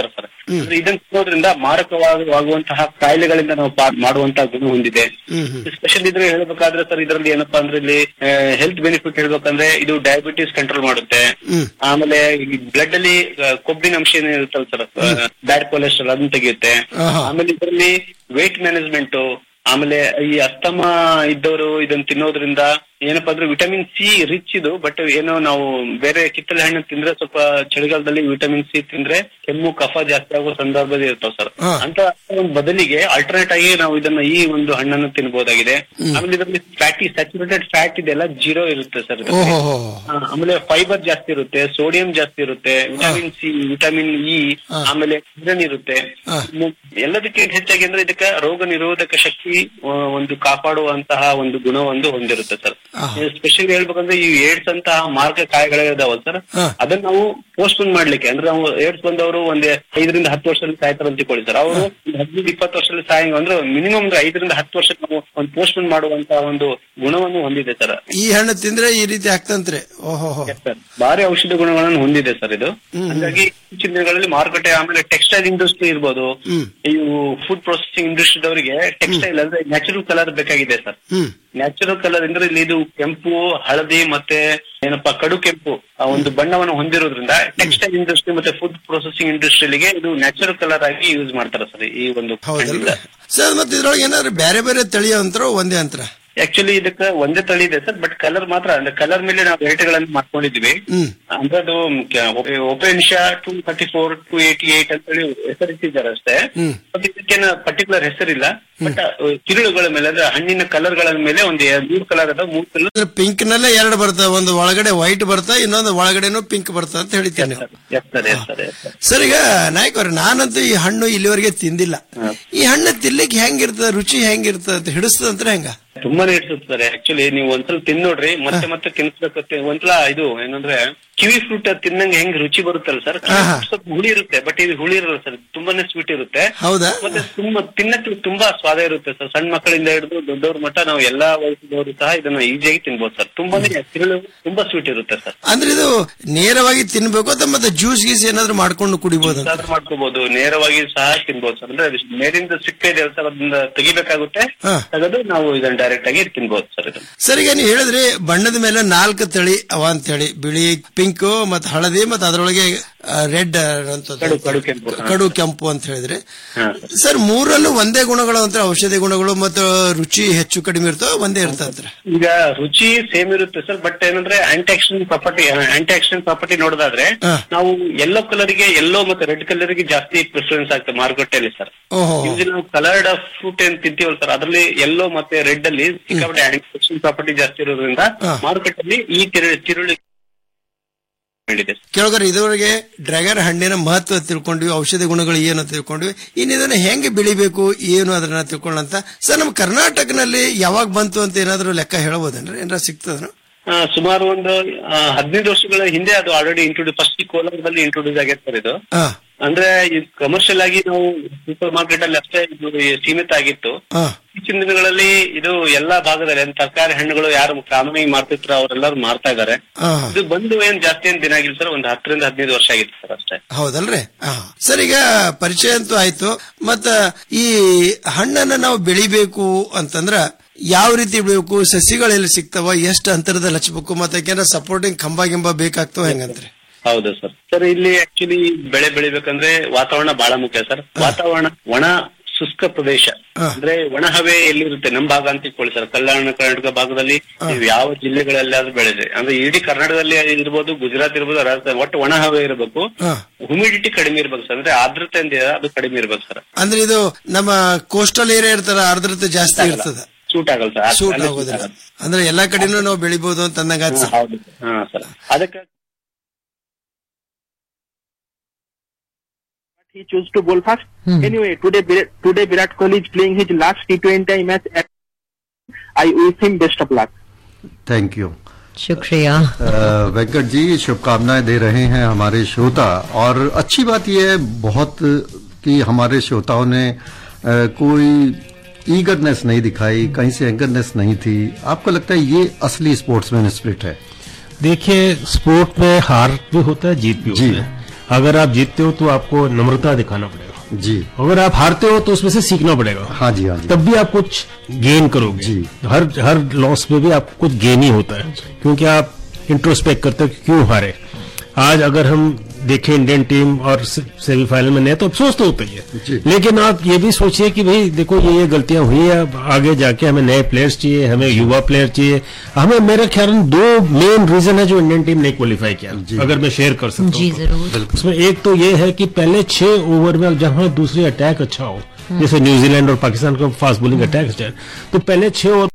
ಅಂದ್ರೆ ಇದನ್ನ ತಿನ್ನೋದ್ರಿಂದ ಮಾರಕವಾಗುವಂತಹ ಕಾಯಿಲೆಗಳಿಂದ ನಾವು ಪಾರ್ ಮಾಡುವಂತಹ ಗುಣ ಹೊಂದಿದೆ ಸ್ಪೆಷಲ್ ಇದ್ರೆ ಹೇಳ್ಬೇಕಾದ್ರೆ ಸರ್ ಇದರಲ್ಲಿ ಏನಪ್ಪಾ ಅಂದ್ರೆ ಇಲ್ಲಿ ಹೆಲ್ತ್ ಬೆನಿಫಿಟ್ ಹೇಳ್ಬೇಕಂದ್ರೆ ಇದು ಡಯಾಬಿಟಿಸ್ ಕಂಟ್ರೋಲ್ ಮಾಡುತ್ತೆ ಆಮೇಲೆ ಬ್ಲಡ್ ಅಲ್ಲಿ ಆ, ಕೊಬ್ಬಿನ ಅಂಶ ಏನ್ ಇರುತ್ತಲ್ಲ ಸರ್ ಬ್ಯಾಡ್ ಕೊಲೆಸ್ಟ್ರಾಲ್ ಅದನ್ನ ತೆಗೆಯುತ್ತೆ ಆಮೇಲೆ ಇದರಲ್ಲಿ ವೇಟ್ ಮ್ಯಾನೇಜ್ಮೆಂಟ್ ಆಮೇಲೆ ಈ ಅಸ್ತಮ ಇದ್ದವರು ಇದನ್ನ ತಿನ್ನೋದ್ರಿಂದ ಏನಪ್ಪಾ ಅಂದ್ರೆ ವಿಟಮಿನ್ ಸಿ ರಿಚ್ ಇದು ಬಟ್ ಏನೋ ನಾವು ಬೇರೆ ಕಿತ್ತಳೆ ಹಣ್ಣು ತಿಂದ್ರೆ ಸ್ವಲ್ಪ ಚಳಿಗಾಲದಲ್ಲಿ ವಿಟಮಿನ್ ಸಿ ತಿಂದ್ರೆ ಕೆಮ್ಮು ಕಫ ಜಾಸ್ತಿ ಆಗೋ ಸಂದರ್ಭ ಇರ್ತಾವ ಸರ್ ಅಂತ ಒಂದು ಬದಲಿಗೆ ಆಲ್ಟರ್ನೇಟ್ ಆಗಿ ನಾವು ಇದನ್ನ ಈ ಒಂದು ಹಣ್ಣನ್ನು ತಿನ್ಬಹುದಾಗಿದೆ ಆಮೇಲೆ ಇದರಲ್ಲಿ ಫ್ಯಾಟಿ ಸ್ಯಾಚುರೇಟೆಡ್ ಫ್ಯಾಟ್ ಇದೆಲ್ಲ ಜೀರೋ ಇರುತ್ತೆ ಸರ್
ಓಹೋ
ಆಮೇಲೆ ಫೈಬರ್ ಜಾಸ್ತಿ ಇರುತ್ತೆ ಸೋಡಿಯಂ ಜಾಸ್ತಿ ಇರುತ್ತೆ ವಿಟಮಿನ್ ಸಿ ವಿಟಮಿನ್ ಇ ಆಮೇಲೆ ಐರನ್ ಇರುತ್ತೆ ಇನ್ನು ಎಲ್ಲದಕ್ಕಿಂತ ಹೆಚ್ಚಾಗಿ ಅಂದ್ರೆ ಇದಕ್ಕೆ ರೋಗ ನಿರೋಧಕ ಶಕ್ತಿ ಆ, ಒಂದು ಕಾಪಾಡುವಂತಹ ಒಂದು ಗುಣ ಒಂದು ಹೊಂದಿರುತ್ತೆ ಸರ್ ಸ್ಪೆಷಲಿ ಹೇಳ್ಬೇಕಂದ್ರೆ ಈ ಏಡ್ಸ್ ಅಂತಹ ಮಾರ್ಗ ಕಾಯಿಗಳಿದಾವಲ್ಲ ಸರ್ ಅದನ್ನ ನಾವು ಪೋಸ್ಟ್ಪೋನ್ ಮಾಡ್ಲಿಕ್ಕೆ ಅಂದ್ರೆ ನಾವು ಏಡ್ಸ್ ಬಂದವರು ಒಂದ್ ಐದರಿಂದ ಹತ್ತು ವರ್ಷದಲ್ಲಿ ಸಾಯ್ತಾರೆ ಅಂತ ತಿಳ್ಕೊಳ್ಳಿ ಸರ್ ಅವರು ಹದಿನೈದು ಇಪ್ಪತ್ತು ವರ್ಷದಲ್ಲಿ ಸಾಯಂಗ ಅಂದ್ರೆ ಮಿನಿಮಮ್ ಅಂದ್ರೆ ಐದರಿಂದ ಹತ್ತು ವರ್ಷಕ್ಕೆ ನಾವು ಒಂದು ಪೋಸ್ಟ್ಪೋನ್ ಮಾಡುವಂತಹ ಒಂದು ಗುಣವನ್ನು ಹೊಂದಿದೆ ಸರ್
ಈ ಹಣ್ಣು ತಿಂದ್ರೆ ಈ ರೀತಿ ಆಗ್ತಂತ್ರೆ ಓಹೋ
ಸರ್ ಭಾರಿ ಔಷಧ ಗುಣಗಳನ್ನು ಹೊಂದಿದೆ ಸರ್ ಇದು ಹಾಗಾಗಿ ಇತ್ತೀಚಿನ ದಿನಗಳಲ್ಲಿ ಮಾರುಕಟ್ಟೆ ಆಮೇಲೆ ಟೆಕ್ಸ್ಟೈಲ್ ಇಂಡಸ್ಟ್ರಿ ಇರ್ಬೋದು ಇವು ಫುಡ್ ಪ್ರೊಸೆಸಿಂಗ್ ಇಂಡಸ್ಟ್ರಿದವರಿಗೆ ಟೆಕ್ಸ್ಟೈಲ್ ಅಂದ್ರೆ ನ್ಯಾಚುರಲ್ ಕಲರ್ ಬೇಕಾಗಿದೆ ಸರ್
ಹ್ಮ್
ನ್ಯಾಚುರಲ್ ಕಲರ್ ಅಂದ್ರೆ ಇಲ್ಲಿ ಇದು ಕೆಂಪು ಹಳದಿ ಮತ್ತೆ ಏನಪ್ಪಾ ಕಡು ಕೆಂಪು ಆ ಒಂದು ಬಣ್ಣವನ್ನು ಹೊಂದಿರೋದ್ರಿಂದ ಟೆಕ್ಸ್ಟೈಲ್ ಇಂಡಸ್ಟ್ರಿ ಮತ್ತೆ ಫುಡ್ ಪ್ರೊಸೆಸಿಂಗ್ ಇಂಡಸ್ಟ್ರಿಲಿಗೆ ಇದು ನ್ಯಾಚುರಲ್ ಕಲರ್ ಆಗಿ ಯೂಸ್ ಮಾಡ್ತಾರೆ ಸರ್ ಈ ಒಂದು
ಹೌದಲ್ರಿ ಸರ್ ಮತ್ತೆ ಇದ್ರೊಳಗೆ ಏನಾದ್ರು ಬೇರೆ ಬೇರೆ ತಳಿ ಅಂತರ ಒಂದೇ ಅಂತರ
ಆಕ್ಚುಲಿ ಇದಕ್ಕೆ ಒಂದೇ ತಳಿ ಇದೆ ಸರ್ ಬಟ್ ಕಲರ್ ಮಾತ್ರ ಅಂದ್ರೆ ಕಲರ್ ಮೇಲೆ ನಾವು ರೇಟ್ಗಳನ್ನು ಮಾಡ್ಕೊಂಡಿದೀವಿ
ಹ್ಮ್
ಅಂದ್ರೆ ಅದು ಓಪೆನ್ಶಾ two thirty four two eighty eight ಅಂತ ಹೇಳಿ ಹೆಸರಿಟ್ಟಿದ್ದಾರೆ ಅಷ್ಟೇ
ಹ್ಮ್
ಬಟ್ ಇದಕ್ಕೇನು ಪರ್ಟಿಕ್ಯುಲರ್ ಹೆಸರಿಲ್ಲ ಬಟ್ ತಿರುಳುಗಳ ಮೇಲೆ ಅಂದ್ರೆ ಹಣ್ಣಿನ ಕಲರ್ಗಳ ಮೇಲೆ ಒಂದು ಮೂರು ಕಲರ್ ಅದ ಮೂರು ಕಲರ್
ಪಿಂಕ್ ನಲ್ಲೇ ಎರಡು ಬರ್ತವೆ ಒಂದು ಒಳಗಡೆ ವೈಟ್ ಬರ್ತಾ ಇನ್ನೊಂದು ಒಳಗಡೆನೂ ಪಿಂಕ್ ಬರ್ತಾ ಅಂತ ಹೇಳ್ತೀನಿ ನೀವು
ಎರ್ತದೆ ಎರ್ತದೆ
ಸರ್ ಈಗ ನಾಯಕ್ ಅವ್ರೆ ನಾನಂತೂ ಈ ಹಣ್ಣು ಇಲ್ಲಿವರೆಗೆ ತಿಂದಿಲ್ಲ ಈ ಹಣ್ಣು ತಿನ್ಲಿಕ್ಕೆ ಹೆಂಗಿರ್ತದ ರುಚಿ ಹೆಂಗಿರ್ತದ ಅಂತ ಹಿಡಿಸ್ತದಂತ್ರ ಹೆಂಗ
ತುಂಬಾನೇ ಇಡ್ಸುತ್ತಾರೆ ಆಕ್ಚುಲಿ ನೀವು ಒಂದ್ಸಲ ತಿಂದ್ ನೋಡ್ರಿ ಮತ್ತೆ ಮತ್ತೆ ತಿನ್ಸ್ಬೇಕು ಒಂದ್ಸಲ ಇದು ಏನಂದ್ರೆ ಕಿವಿ ಫ್ರೂಟ್ ತಿನ್ನಂಗೆ ಹೆಂಗ್ ರುಚಿ ಬರುತ್ತಲ್ಲ ಸರ್ ಸ್ವಲ್ಪ ಹುಳಿ ಇರುತ್ತೆ ಬಟ್ ಇದು ಹುಳಿ ಇರಲ್ಲ ಸರ್ ತುಂಬಾನೇ ಸ್ವೀಟ್ ಇರುತ್ತೆ
ಹೌದಾ
ಮತ್ತೆ ತುಂಬಾ ತಿನ್ನಕ್ಕೆ ತುಂಬಾ ಸ್ವಾದ ಇರುತ್ತೆ ಸರ್ ಸಣ್ಣ ಮಕ್ಕಳಿಂದ ಹಿಡಿದು ದೊಡ್ಡವ್ರ ಮಟ್ಟ ನಾವು ಎಲ್ಲಾ ವಯಸ್ಸಿನವರು ಸಹ ಇದನ್ನ ಈಸಿಯಾಗಿ ತಿನ್ಬೋದು ಸರ್ ತುಂಬಾನೇ ತಿರುಳು ತುಂಬಾ ಸ್ವೀಟ್ ಇರುತ್ತೆ ಸರ್
ಅಂದ್ರೆ ಇದು ನೇರವಾಗಿ ತಿನ್ಬೇಕು ಅಥವಾ ಮತ್ತೆ ಜ್ಯೂಸ್ ಗೀಸ್ ಏನಾದ್ರು ಮಾಡ್ಕೊಂಡು ಕುಡಿಬಹುದು ಅಂತ
ಸಾರು ಮಾಡ್ಕೋಬಹುದು ನೇರವಾಗಿ ಸಹ ತಿನ್ಬೋದು ಸರ್ ಅಂದ್ರೆ ಅದು ಮೇಲಿಂದ ಸಿಕ್ಕ ಇದೆ ಸರ್ ಅದನ್ನ ತೆಗಿಬೇಕಾಗುತ್ತೆ ತೆಗೆದು ನಾವು ಇದನ್ನ ಡೈರೆಕ್ಟ್ ಆಗಿ ತಿನ್ಬೋದು ಸರ್ ಇದನ್ನ
ಸರ್ ಈಗ ನೀವು ಹೇಳಿದ್ರಿ ಬಣ್ಣದ ಮೇಲೆ ನಾಲ್ಕು ತಳಿ ಅವ ಅಂತ ಹೇಳಿ ಬಿಳಿ ಪಿಂಕ್ ಮತ್ತೆ ಹಳದಿ ಮತ್ತೆ ಅದರೊಳಗೆ ರೆಡ್
ಕಡು ಕೆಂಪು ಹಾ.
ಕಡು ಕೆಂಪು ಅಂತ ಹೇಳಿದ್ರಿ ಸರ್ ಮೂರಲ್ಲೂ ಒಂದೇ ಗುಣಗಳು ಅಂತ ಔಷಧಿ ಗುಣಗಳು ಮತ್ತು ರುಚಿ ಹೆಚ್ಚು ಕಡಿಮೆ ಇರ್ತಾವ ಒಂದೇ ಇರ್ತಂತ್ರ
ಈಗ ರುಚಿ ಸೇಮ್ ಇರುತ್ತೆ ಸರ್ ಬಟ್ ಏನಂದ್ರೆ antioxidant property antioxidant property ನೋಡೋದಾದ್ರೆ ನಾವು ಯೆಲ್ಲೋ ಕಲರ್ ಗೆ ಯೆಲ್ಲೋ ಮತ್ತೆ ರೆಡ್ ಕಲರ್ ಗೆ ಜಾಸ್ತಿ ಪ್ರಿಫರೆನ್ಸ್ ಆಗ್ತದೆ ಮಾರುಕಟ್ಟೆಯಲ್ಲಿ ಸರ್
ಓಹೋ
ಯೂಶಲಿ ನಾವು ಕಲರ್ಡ್ ಫ್ರೂಟ್ ಏನ್ ತಿಂತೀವಲ್ಲ ಸರ್ ಅದರಲ್ಲಿ ಯೆಲ್ಲೋ ಮತ್ತೆ ರೆಡ್ ಅಲ್ಲಿ ಸಿಕ್ಕಾಪಟ್ಟೆ ಆಂಟಿ ಆಕ್ಸಿಡೆಂಟ್ ಪ್ರಾಪರ್ಟಿ ಜಾಸ್ತಿ ಇರೋದ್ರಿಂದ ಮಾರುಕಟ್ಟೆಯಲ್ಲಿ ಈ ತಿರು- ತಿರುಳಿ ಹೇಳಿದೆ
ಕೇಳೋಗಾರ ಇದುವರೆಗೆ ಡ್ರ್ಯಾಗನ್ ಹಣ್ಣಿನ ಮಹತ್ವ ತಿಳ್ಕೊಂಡ್ವಿ ಔಷಧಿ ಗುಣಗಳು ಏನು ಅಂತ ತಿಳ್ಕೊಂಡ್ವಿ ಇನ್ನು ಇದನ್ನ ಹೆಂಗೆ ಬೆಳಿಬೇಕು ಏನು ಅದನ್ನ ತಿಳ್ಕೊಳ್ಳಂತ ಸರ್ ನಮ್ಮ ಕರ್ನಾಟಕನಲ್ಲಿ ಯಾವಾಗ ಬಂತು ಅಂತ ಏನಾದ್ರು ಲೆಕ್ಕ ಹೇಳಬಹುದೇನ್ರಿ ಏನಾರ ಸಿಗ್ತದ
ಆ, ಸುಮಾರು ಒಂದು ಆ, ಹದಿನೈದು ವರ್ಷಗಳ ಹಿಂದೆ ಅದು ಆಲ್ರೆಡಿ ಇಂಟ್ರೊಡ್ಯೂಸ್ ಫಸ್ಟ್ ಕೋಲಾರದಲ್ಲಿ ಇಂಟ್ರೊಡ್ಯೂಸ್ ಆಗೈತೆ ಸರ್ ಇದು ಅಂದ್ರೆ ಈ ಕಮರ್ಷಿಯಲ್ ಆಗಿ ನಾವು ಸೂಪರ್ ಮಾರ್ಕೆಟ್ ಅಲ್ಲಿ ಅಷ್ಟೇ ಇದು ಸೀಮಿತ ಆಗಿತ್ತು ಇತ್ತೀಚಿನ ದಿನಗಳಲ್ಲಿ ಇದು ಎಲ್ಲಾ ಭಾಗದಲ್ಲಿ ಅಂದ್ರೆ ತರಕಾರಿ ಹಣ್ಣುಗಳು ಯಾರು ಕಾನೂನಿಗೆ ಮಾರ್ತಿದ್ರು ಅವರೆಲ್ಲರೂ ಮಾರ್ತಾ ಇದಾರೆ ಇದು ಬಂದು ಏನ್ ಜಾಸ್ತಿ ಏನ್ ದಿನ ಆಗಿಲ್ಲ ಸರ್ ಒಂದು ಹತ್ತರಿಂದ ಹದಿನೈದು ವರ್ಷ ಆಗಿತ್ತು ಸರ್ ಅಷ್ಟೇ
ಹೌದಲ್ರಿ ಹಾ. ಸರ್ ಈಗ ಪರಿಚಯ ಅಂತೂ ಆಯ್ತು ಮತ್ತ ಈ ಹಣ್ಣನ್ನ ನಾವು ಬೆಳಿಬೇಕು ಅಂತಂದ್ರ ಯಾವ ರೀತಿ ಬೆಳಿಬೇಕು ಸಸಿಗಳೆಲ್ಲಿ ಸಿಗ್ತಾವ ಎಷ್ಟು ಅಂತರದಲ್ಲಿ ಹಚ್ಬೇಕು ಮತ್ತೆ ಏನಾರ ಸಪೋರ್ಟಿಂಗ್ ಕಂಬ ಗಿಂಬ ಬೇಕಾಗ್ತಾವ ಹೆಂಗಂತ್ರಿ
ಹೌದು ಸರ್ ಸರ್ ಇಲ್ಲಿ ಆಕ್ಚುಲಿ ಬೆಳೆ ಬೆಳಿಬೇಕಂದ್ರೆ ವಾತಾವರಣ ಬಹಳ ಮುಖ್ಯ ಸರ್ ವಾತಾವರಣ ಒಣ ಶುಷ್ಕ ಪ್ರದೇಶ ಅಂದ್ರೆ ಒಣ ಹವೆ ಎಲ್ಲಿರುತ್ತೆ ನಮ್ ಭಾಗ ಅಂತ ಇಟ್ಕೊಳ್ಳಿ ಸರ್ ಕಲ್ಯಾಣ ಕರ್ನಾಟಕ ಭಾಗದಲ್ಲಿ ನೀವು ಯಾವ ಜಿಲ್ಲೆಗಳಲ್ಲಾದ್ರೂ ಬೆಳೆದ್ರೆ ಅಂದ್ರೆ ಇಡೀ ಕರ್ನಾಟಕದಲ್ಲಿ ಇರ್ಬೋದು ಗುಜರಾತ್ ಇರ್ಬೋದು ರಾಜಸ್ಥಾನ ಒಟ್ಟು ಒಣ ಹವೆ ಇರಬೇಕು ಹ್ಯುಮಿಡಿಟಿ ಕಡಿಮೆ ಇರ್ಬೇಕು ಸರ್ ಅಂದ್ರೆ ಆರ್ದ್ರತೆ ಅಂತ ಇದೆ, ಅದು ಕಡಿಮೆ ಇರ್ಬೇಕು ಸರ್
ಅಂದ್ರೆ ಇದು ನಮ್ಮ ಕೋಸ್ಟಲ್ ಏರಿಯಾ ಇರ್ತದ ಆರ್ದ್ರತೆ ಜಾಸ್ತಿ ಇರ್ತದ
ಸೂಟ್ ಆಗಲ್ಲ ಸರ್
ಸೂಟ್ ಆಗೋದಿಲ್ಲ ಅಂದ್ರೆ ಎಲ್ಲಾ ಕಡೆನೂ ನಾವು ಬೆಳಿಬಹುದು ಅಂತ ಅಂದಂಗ ಆಯ್ತು ಸರ್.
ಹೌದು ಹಾ ಸರ್ ಅದಕ್ಕೆ
he chose to bowl fast. Anyway, today Virat- today Virat Kohli is playing his last T20 match. At, I wish him best of luck.
Thank you
शुक्रिया
अ, वेंकट जी शुभकामनाएं दे रहे हैं हमारे श्रोता और अच्छी बात यह है बहुत कि हमारे श्रोताओं ने अ, कोई ईगरनेस नहीं दिखाई कहीं से एंगरनेस नहीं थी आपको लगता है ये असली स्पोर्ट्समैन स्पिरिट है
देखिए स्पोर्ट में हार भी होता है जीत भी होता है अगर आप जीतते हो तो आपको नम्रता दिखाना पड़ेगा
जी
अगर आप हारते हो तो उसमें से सीखना पड़ेगा
हाँ जी हाँ जी
तब भी आप कुछ गेन करोगे जी हर हर लॉस में भी आपको कुछ गेन ही होता है क्योंकि आप इंट्रोस्पेक्ट करते हो कि क्यों हारे आज अगर हम देखें इंडियन टीम और सेमीफाइनल में नहीं तो अफसोस तो होता ही है लेकिन आप ये भी सोचिए कि भाई देखो ये ये गलतियां हुई है अब आगे जाके हमें नए प्लेयर्स चाहिए हमें युवा प्लेयर चाहिए हमें मेरे ख्याल में दो मेन रीजन है जो इंडियन टीम ने क्वालिफाई किया अगर मैं शेयर कर सकता
जी
हूं
जरूर
उसमें एक तो ये है कि पहले छह ओवर में जहां दूसरी अटैक अच्छा हो जैसे न्यूजीलैंड और पाकिस्तान का फास्ट बॉलिंग अटैक अच्छा है तो पहले छह ओवर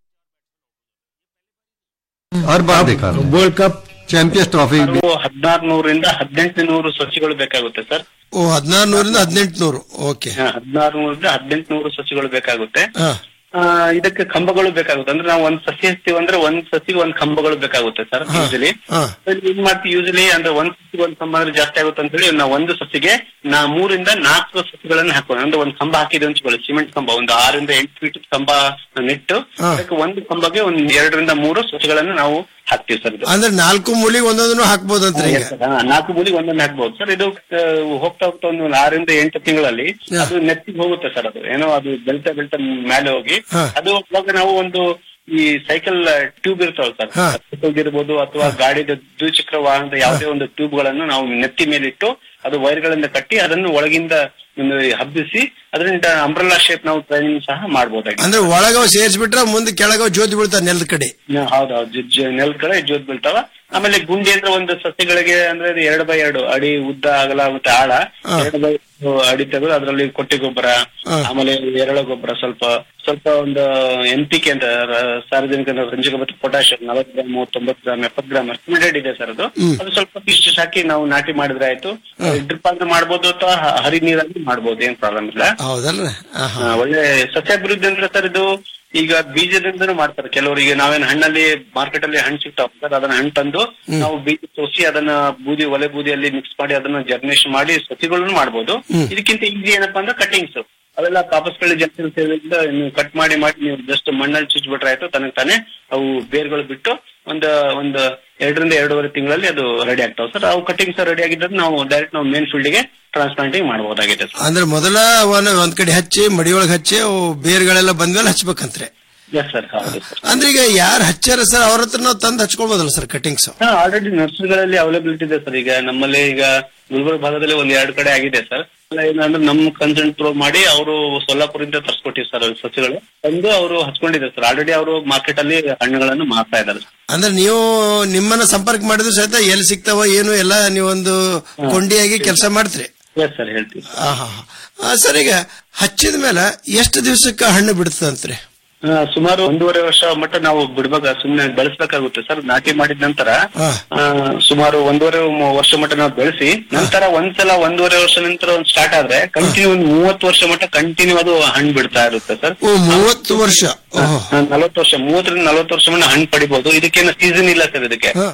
हर बार देखा
वर्ल्ड कप
ಚಾಂಪಿಯನ್ಸ್ ಟ್ರಾಫಿ
ಹದಿನಾರು ನೂರಿಂದ ಹದಿನೆಂಟು ನೂರು ಸಸಿಗಳು ಬೇಕಾಗುತ್ತೆ ಸರ್
ಓ ಹದಿನಾರು ನೂರಿಂದ ಹದಿನೆಂಟು ನೂರು ಓಕೆ
ಹದಿನಾರು ನೂರಿಂದ ಹದಿನೆಂಟು ನೂರು ಸಸಿಗಳು ಬೇಕಾಗುತ್ತೆ
ಹಾ
ಆ, ಇದಕ್ಕೆ ಕಂಬಗಳು ಬೇಕಾಗುತ್ತೆ ಅಂದ್ರೆ ನಾವು ಒಂದ್ ಸಸಿ ಹಚ್ತೀವಿ ಅಂದ್ರೆ ಒಂದ್ ಸಸಿಗೆ ಒಂದ್ ಕಂಬಗಳು ಬೇಕಾಗುತ್ತೆ ಸರ್ ಯೂಸಲಿ
ಹಾ
ಏನ್ ಮಾಡ್ತೀವಿ ಯೂಸಲಿ ಅಂದ್ರೆ ಒಂದ್ ಸಸಿಗೆ ಒಂದ್ ಕಂಬ ಅಂದ್ರೆ ಜಾಸ್ತಿ ಆಗುತ್ತೆ ಅಂತ ಹೇಳಿ ನಾವು ಒಂದು ಸಸಿಗೆ ನಾ ಮೂರಿಂದ ನಾಲ್ಕು ಸಸಿಗಳನ್ನ ಹಾಕೋಣ ಅಂದ್ರೆ ಒಂದ್ ಕಂಬ ಹಾಕಿದೆ ಅಂಚ್ಕೊಳ್ಳಿ ಸಿಮೆಂಟ್ ಕಂಬ ಒಂದು ಆರರಿಂದ ಎಂಟು ಫೀಟ್ ಕಂಬ ನೆಟ್ಟು
ಹಾ.
ಅದಕ್ಕೆ ಒಂದು ಕಂಬಗೆ ಒಂದ್ ಎರಡರಿಂದ ಮೂರು ಸಸಿಗಳನ್ನು ನಾವು ಹಾಕ್ತಿವಿ ಸರ್ ಇದು
ಅಂದ್ರೆ ನಾಲ್ಕು ಮೂಲಿಗೆ ಒಂದೊಂದನ್ನು ಹಾಕ್ಬೋದಂತ್ರಿ ಈಗ
ಹಾ, ನಾಲ್ಕು ಮೂಲಿಗೆ ಒಂದೊಂದು ಹಾಕ್ಬಹುದು ಸರ್ ಇದು ಆ, ಹೋಗ್ತಾ ಹೋಗ್ತಾ ಒಂದು ಆರರಿಂದ ಎಂಟು ತಿಂಗಳಲ್ಲಿ ಅದು ನೆತ್ತಿಗೆ ಹೋಗುತ್ತೆ ಸರ್ ಅದು ಏನೋ ಅದು ಬೆಳ್ತಾ ಬೆಳ್ತಾ ಮೇಲೆ ಹೋಗಿ
ಹಾ.
ಅದು ಅವಾಗ ನಾವು ಒಂದು ಈ ಸೈಕಲ್ ಟ್ಯೂಬ್ ಇರ್ತಾವಲ್ಲ ಸರ್
ಹಾ.
ಸೈಕಲ್ ಇರ್ಬೋದು ಅಥವಾ ಗಾಡಿದ ದ್ವಿಚಕ್ರ ವಾಹನದ ಯಾವುದೇ ಒಂದು ಟ್ಯೂಬ್ ಗಳನ್ನು ನಾವು ನೆತ್ತಿ ಮೇಲಿಟ್ಟು ಅದು ವೈರ್ಗಳಿಂದ ಕಟ್ಟಿ ಅದನ್ನು ಒಳಗಿಂದ ಒಂದು ಹಬ್ಬಿಸಿ ಅದರಿಂದ ಅಂಬ್ರೆಲಾ ಶೇಪ್ ನಾವು ಟ್ರೈನಿಂಗ್ ಸಹ ಮಾಡಬಹುದಾಗಿದೆ
ಅಂದ್ರೆ ಒಳಗವ ಸೇರಿಸ್ಬಿಟ್ರೆ ಮುಂದೆ ಕೆಳಗವ ಜ್ಯೋತಿ ಬೀಳ್ತಾವ ನೆಲದ ಕಡೆ
ಹೌದೌದು ನೆಲದ ಕಡೆ ಜೋತ್ ಬೀಳ್ತಾವ ಆಮೇಲೆ ಗುಂಡಿ ಅಂದ್ರೆ ಒಂದು ಸಸ್ಯಗಳಿಗೆ ಅಂದ್ರೆ ಅದು ಎರಡು ಬೈ ಎರಡು ಅಡಿ ಉದ್ದ ಅಗಲ ಮತ್ತೆ ಆಳ ಎರಡು ಬೈ ಅಡಿ ತೆಗೆದು ಅದರಲ್ಲಿ ಕೊಟ್ಟಿ ಗೊಬ್ಬರ ಆಮೇಲೆ ಎರೆಳೆ ಗೊಬ್ಬರ ಸ್ವಲ್ಪ ಸ್ವಲ್ಪ ಒಂದು ಎನ್ ಪಿ ಕೆ ಅಂತ ರ- ಸಾರ್ವಜನಿಕ ರಂಜಕ ಮತ್ತು ಪೊಟ್ಯಾಷಿಯಂ ನಲವತ್ತು ಗ್ರಾಮ್ ಮೂವತ್ತೊಂಬತ್ತು ಗ್ರಾಮ್ ಎಪ್ಪತ್ತು ಗ್ರಾಮ್ ಎಸ್ಟಿಮೇಟೆಡ್ ಇದೆ ಸರ್ ಅದು ಅದು ಸ್ವಲ್ಪ ಇಷ್ಟು ಹಾಕಿ ನಾವು ನಾಟಿ ಮಾಡಿದ್ರೆ ಆಯ್ತು ಡ್ರಿಪ್ ಆದ್ರೆ ಮಾಡ್ಬೋದು ಅಥವಾ ಹ- ಹರಿ ನೀರಾಗಿ ಮಾಡ್ಬೋದು ಏನ್ ಪ್ರಾಬ್ಲಮ್ ಇಲ್ಲ
ಹೌದಲ್ರ
ಆ, ಒಳ್ಳೆ ಸಸ್ಯಾಭಿವೃದ್ಧಿ ಅಂದ್ರೆ ಸರ್ ಇದು ಈಗ ಬೀಜದಿಂದನೂ ಮಾಡ್ತಾರೆ ಕೆಲವರು ಈಗ ನಾವೇನ್ ಹಣ್ಣಲ್ಲಿ ಮಾರ್ಕೆಟ್ ಅಲ್ಲಿ ಹಣ್ಣು ಸಿಗ್ತಾವ ಸರ್ ಅದನ್ನ ಹಣ್ಣು ತಂದು ನಾವು ಬೀಜ ತೋರಿಸಿ ಅದನ್ನ ಬೂದಿ ಒಲೆ ಬೂದಿಯಲ್ಲಿ ಮಿಕ್ಸ್ ಮಾಡಿ ಅದನ್ನ ಜರ್ನೇಷನ್ ಮಾಡಿ ಸಸಿಗಳನ್ನು ಮಾಡ್ಬೋದು ಇದಕ್ಕಿಂತ ಈಸಿ ಏನಪ್ಪಾ ಅಂದ್ರೆ ಕಟಿಂಗ್ಸ್ ಅವೆಲ್ಲ ಕಾಪಸ್ಗಳು ಜಾಸ್ತಿ ಸೇರಿದ್ರಿಂದ ನೀವು ಕಟ್ ಮಾಡಿ ಮಾಡಿ ನೀವು ಜಸ್ಟ್ ಮಣ್ಣಲ್ಲಿ ಚುಚ್ಬಿಟ್ರೆ ಆಯ್ತು ತನಗೆ ತಾನೇ ಅವು ಬೇರ್ಗಳು ಬಿಟ್ಟು ಒಂದು ಒಂದು ಎರಡರಿಂದ ಎರಡೂವರೆ ತಿಂಗಳಲ್ಲಿ ಅದು ರೆಡಿ ಆಗ್ತಾವ ಸರ್ ಅವು ಕಟಿಂಗ್ಸ್ ರೆಡಿ ಆಗಿದ್ರೆ ನಾವು ಡೈರೆಕ್ಟ್ ನಾವು ಮೇನ್ ಫೀಲ್ಡ್ ಗೆ ಟ್ರಾನ್ಸ್ಪ್ಲಾಂಟಿಂಗ್ ಮಾಡಬಹುದಾಗಿದೆ ಸರ್
ಅಂದ್ರೆ ಮೊದಲ ಅವನ ಒಂದ್ ಕಡೆ ಹಚ್ಚಿ ಮಡಿಯೊಳಗೆ ಹಚ್ಚಿ ಅವು ಬೇರ್ಗಳೆಲ್ಲ ಬಂದ್ಮೇಲೆ ಹಚ್ಬೇಕಂತ್ರೆ
ಎಸ್ ಸರ್ ಹೌದು ಸರ್
ಅಂದ್ರೆ ಈಗ ಯಾರು ಹಚ್ಚಾರ ಸರ್ ಅವ್ರ ಹತ್ರ ನಾವು ತಂದು ಹಚ್ಕೊಳ್ಬೋದಲ್ಲ ಸರ್ ಕಟಿಂಗ್ಸ್
ಹಾ ಆಲ್ರೆಡಿ ನರ್ಸರಿಗಳಲ್ಲಿ ಅವೈಲೇಬಿಲಿಟಿ ಇದೆ ಸರ್ ಈಗ ನಮ್ಮಲ್ಲಿ ಈಗ ಗುಲ್ಬರ್ಗ ಭಾಗದಲ್ಲಿ ಒಂದ್ ಎರಡು ಕಡೆ ಆಗಿದೆ ಸರ್ ಏನಂದ್ರೆ ನಮ್ ಕನ್ಸಲ್ಟ್ ಪ್ರೂವ್ ಮಾಡಿ ಅವರು ಸೊಲ್ಲಾಪುರದಿಂದ ತರ್ಸ್ಕೊಟ್ಟಿವಿ ಸರ್ ಸಸಿಗಳು ತಂದು ಅವರು ಹಚ್ಕೊಂಡಿದ್ದಾರೆ ಸರ್ ಆಲ್ರೆಡಿ ಅವರು ಮಾರ್ಕೆಟ್ ಅಲ್ಲಿ ಹಣ್ಣುಗಳನ್ನು ಮಾರ್ತಾ ಇದ್ದಾರೆ
ಅಂದ್ರೆ ನೀವು ನಿಮ್ಮನ್ನ ಸಂಪರ್ಕ ಮಾಡಿದ್ರು ಸಹಿತ ಎಲ್ಲಿ ಸಿಗ್ತಾವ ಏನು ಎಲ್ಲ ನೀವೊಂದು ಕೊಂಡಿಯಾಗಿ ಕೆಲಸ ಮಾಡ್ತೀರಿ
ಎಸ್ ಸರ್ ಹೇಳ್ತೀವಿ
ಆಹಾ. ಆ, ಸರ್ ಈಗ ಹಚ್ಚಿದ ಮೇಲೆ ಎಷ್ಟು ದಿವಸಕ್ಕೆ ಹಣ್ಣು ಬಿಡ್ತದಂತ್ರಿ
ಆ, ಸುಮಾರು ಒಂದೂವರೆ ವರ್ಷ ಮಟ್ಟ ನಾವು ಬಿಡ್ಬೇಕ ಸುಮ್ನೆ ಬೆಳೆಸ್ಬೇಕಾಗುತ್ತೆ ಸರ್ ನಾಟಿ ಮಾಡಿದ ನಂತರ ಆ, ಸುಮಾರು ಒಂದೂವರೆ ಮ- ವರ್ಷ ಮಟ್ಟ ನಾವು ಬೆಳೆಸಿ ನಂತರ ಒಂದ್ಸಲ ಒಂದೂವರೆ ವರ್ಷ ನಂತರ ಒಂದು ಸ್ಟಾರ್ಟ್ ಆದ್ರೆ ಕಂಟಿನ್ಯೂ ಒಂದು ಮೂವತ್ತು ವರ್ಷ ಮಟ್ಟ ಕಂಟಿನ್ಯೂ ಅದು ಹಣ್ಣು ಬಿಡ್ತಾ ಇರುತ್ತೆ ಸರ್
ಓ ಮೂವತ್ತು ವರ್ಷ
ನಲವತ್ತು ವರ್ಷ ಮೂವತ್ತರಿಂದ ನಲವತ್ತು ವರ್ಷ ಮಟ್ಟ ಹಣ್ಣು ಪಡಿಬಹುದು ಇದಕ್ಕೇನು ಸೀಸನ್ ಇಲ್ಲ ಸರ್ ಇದಕ್ಕೆ
ಹಾ.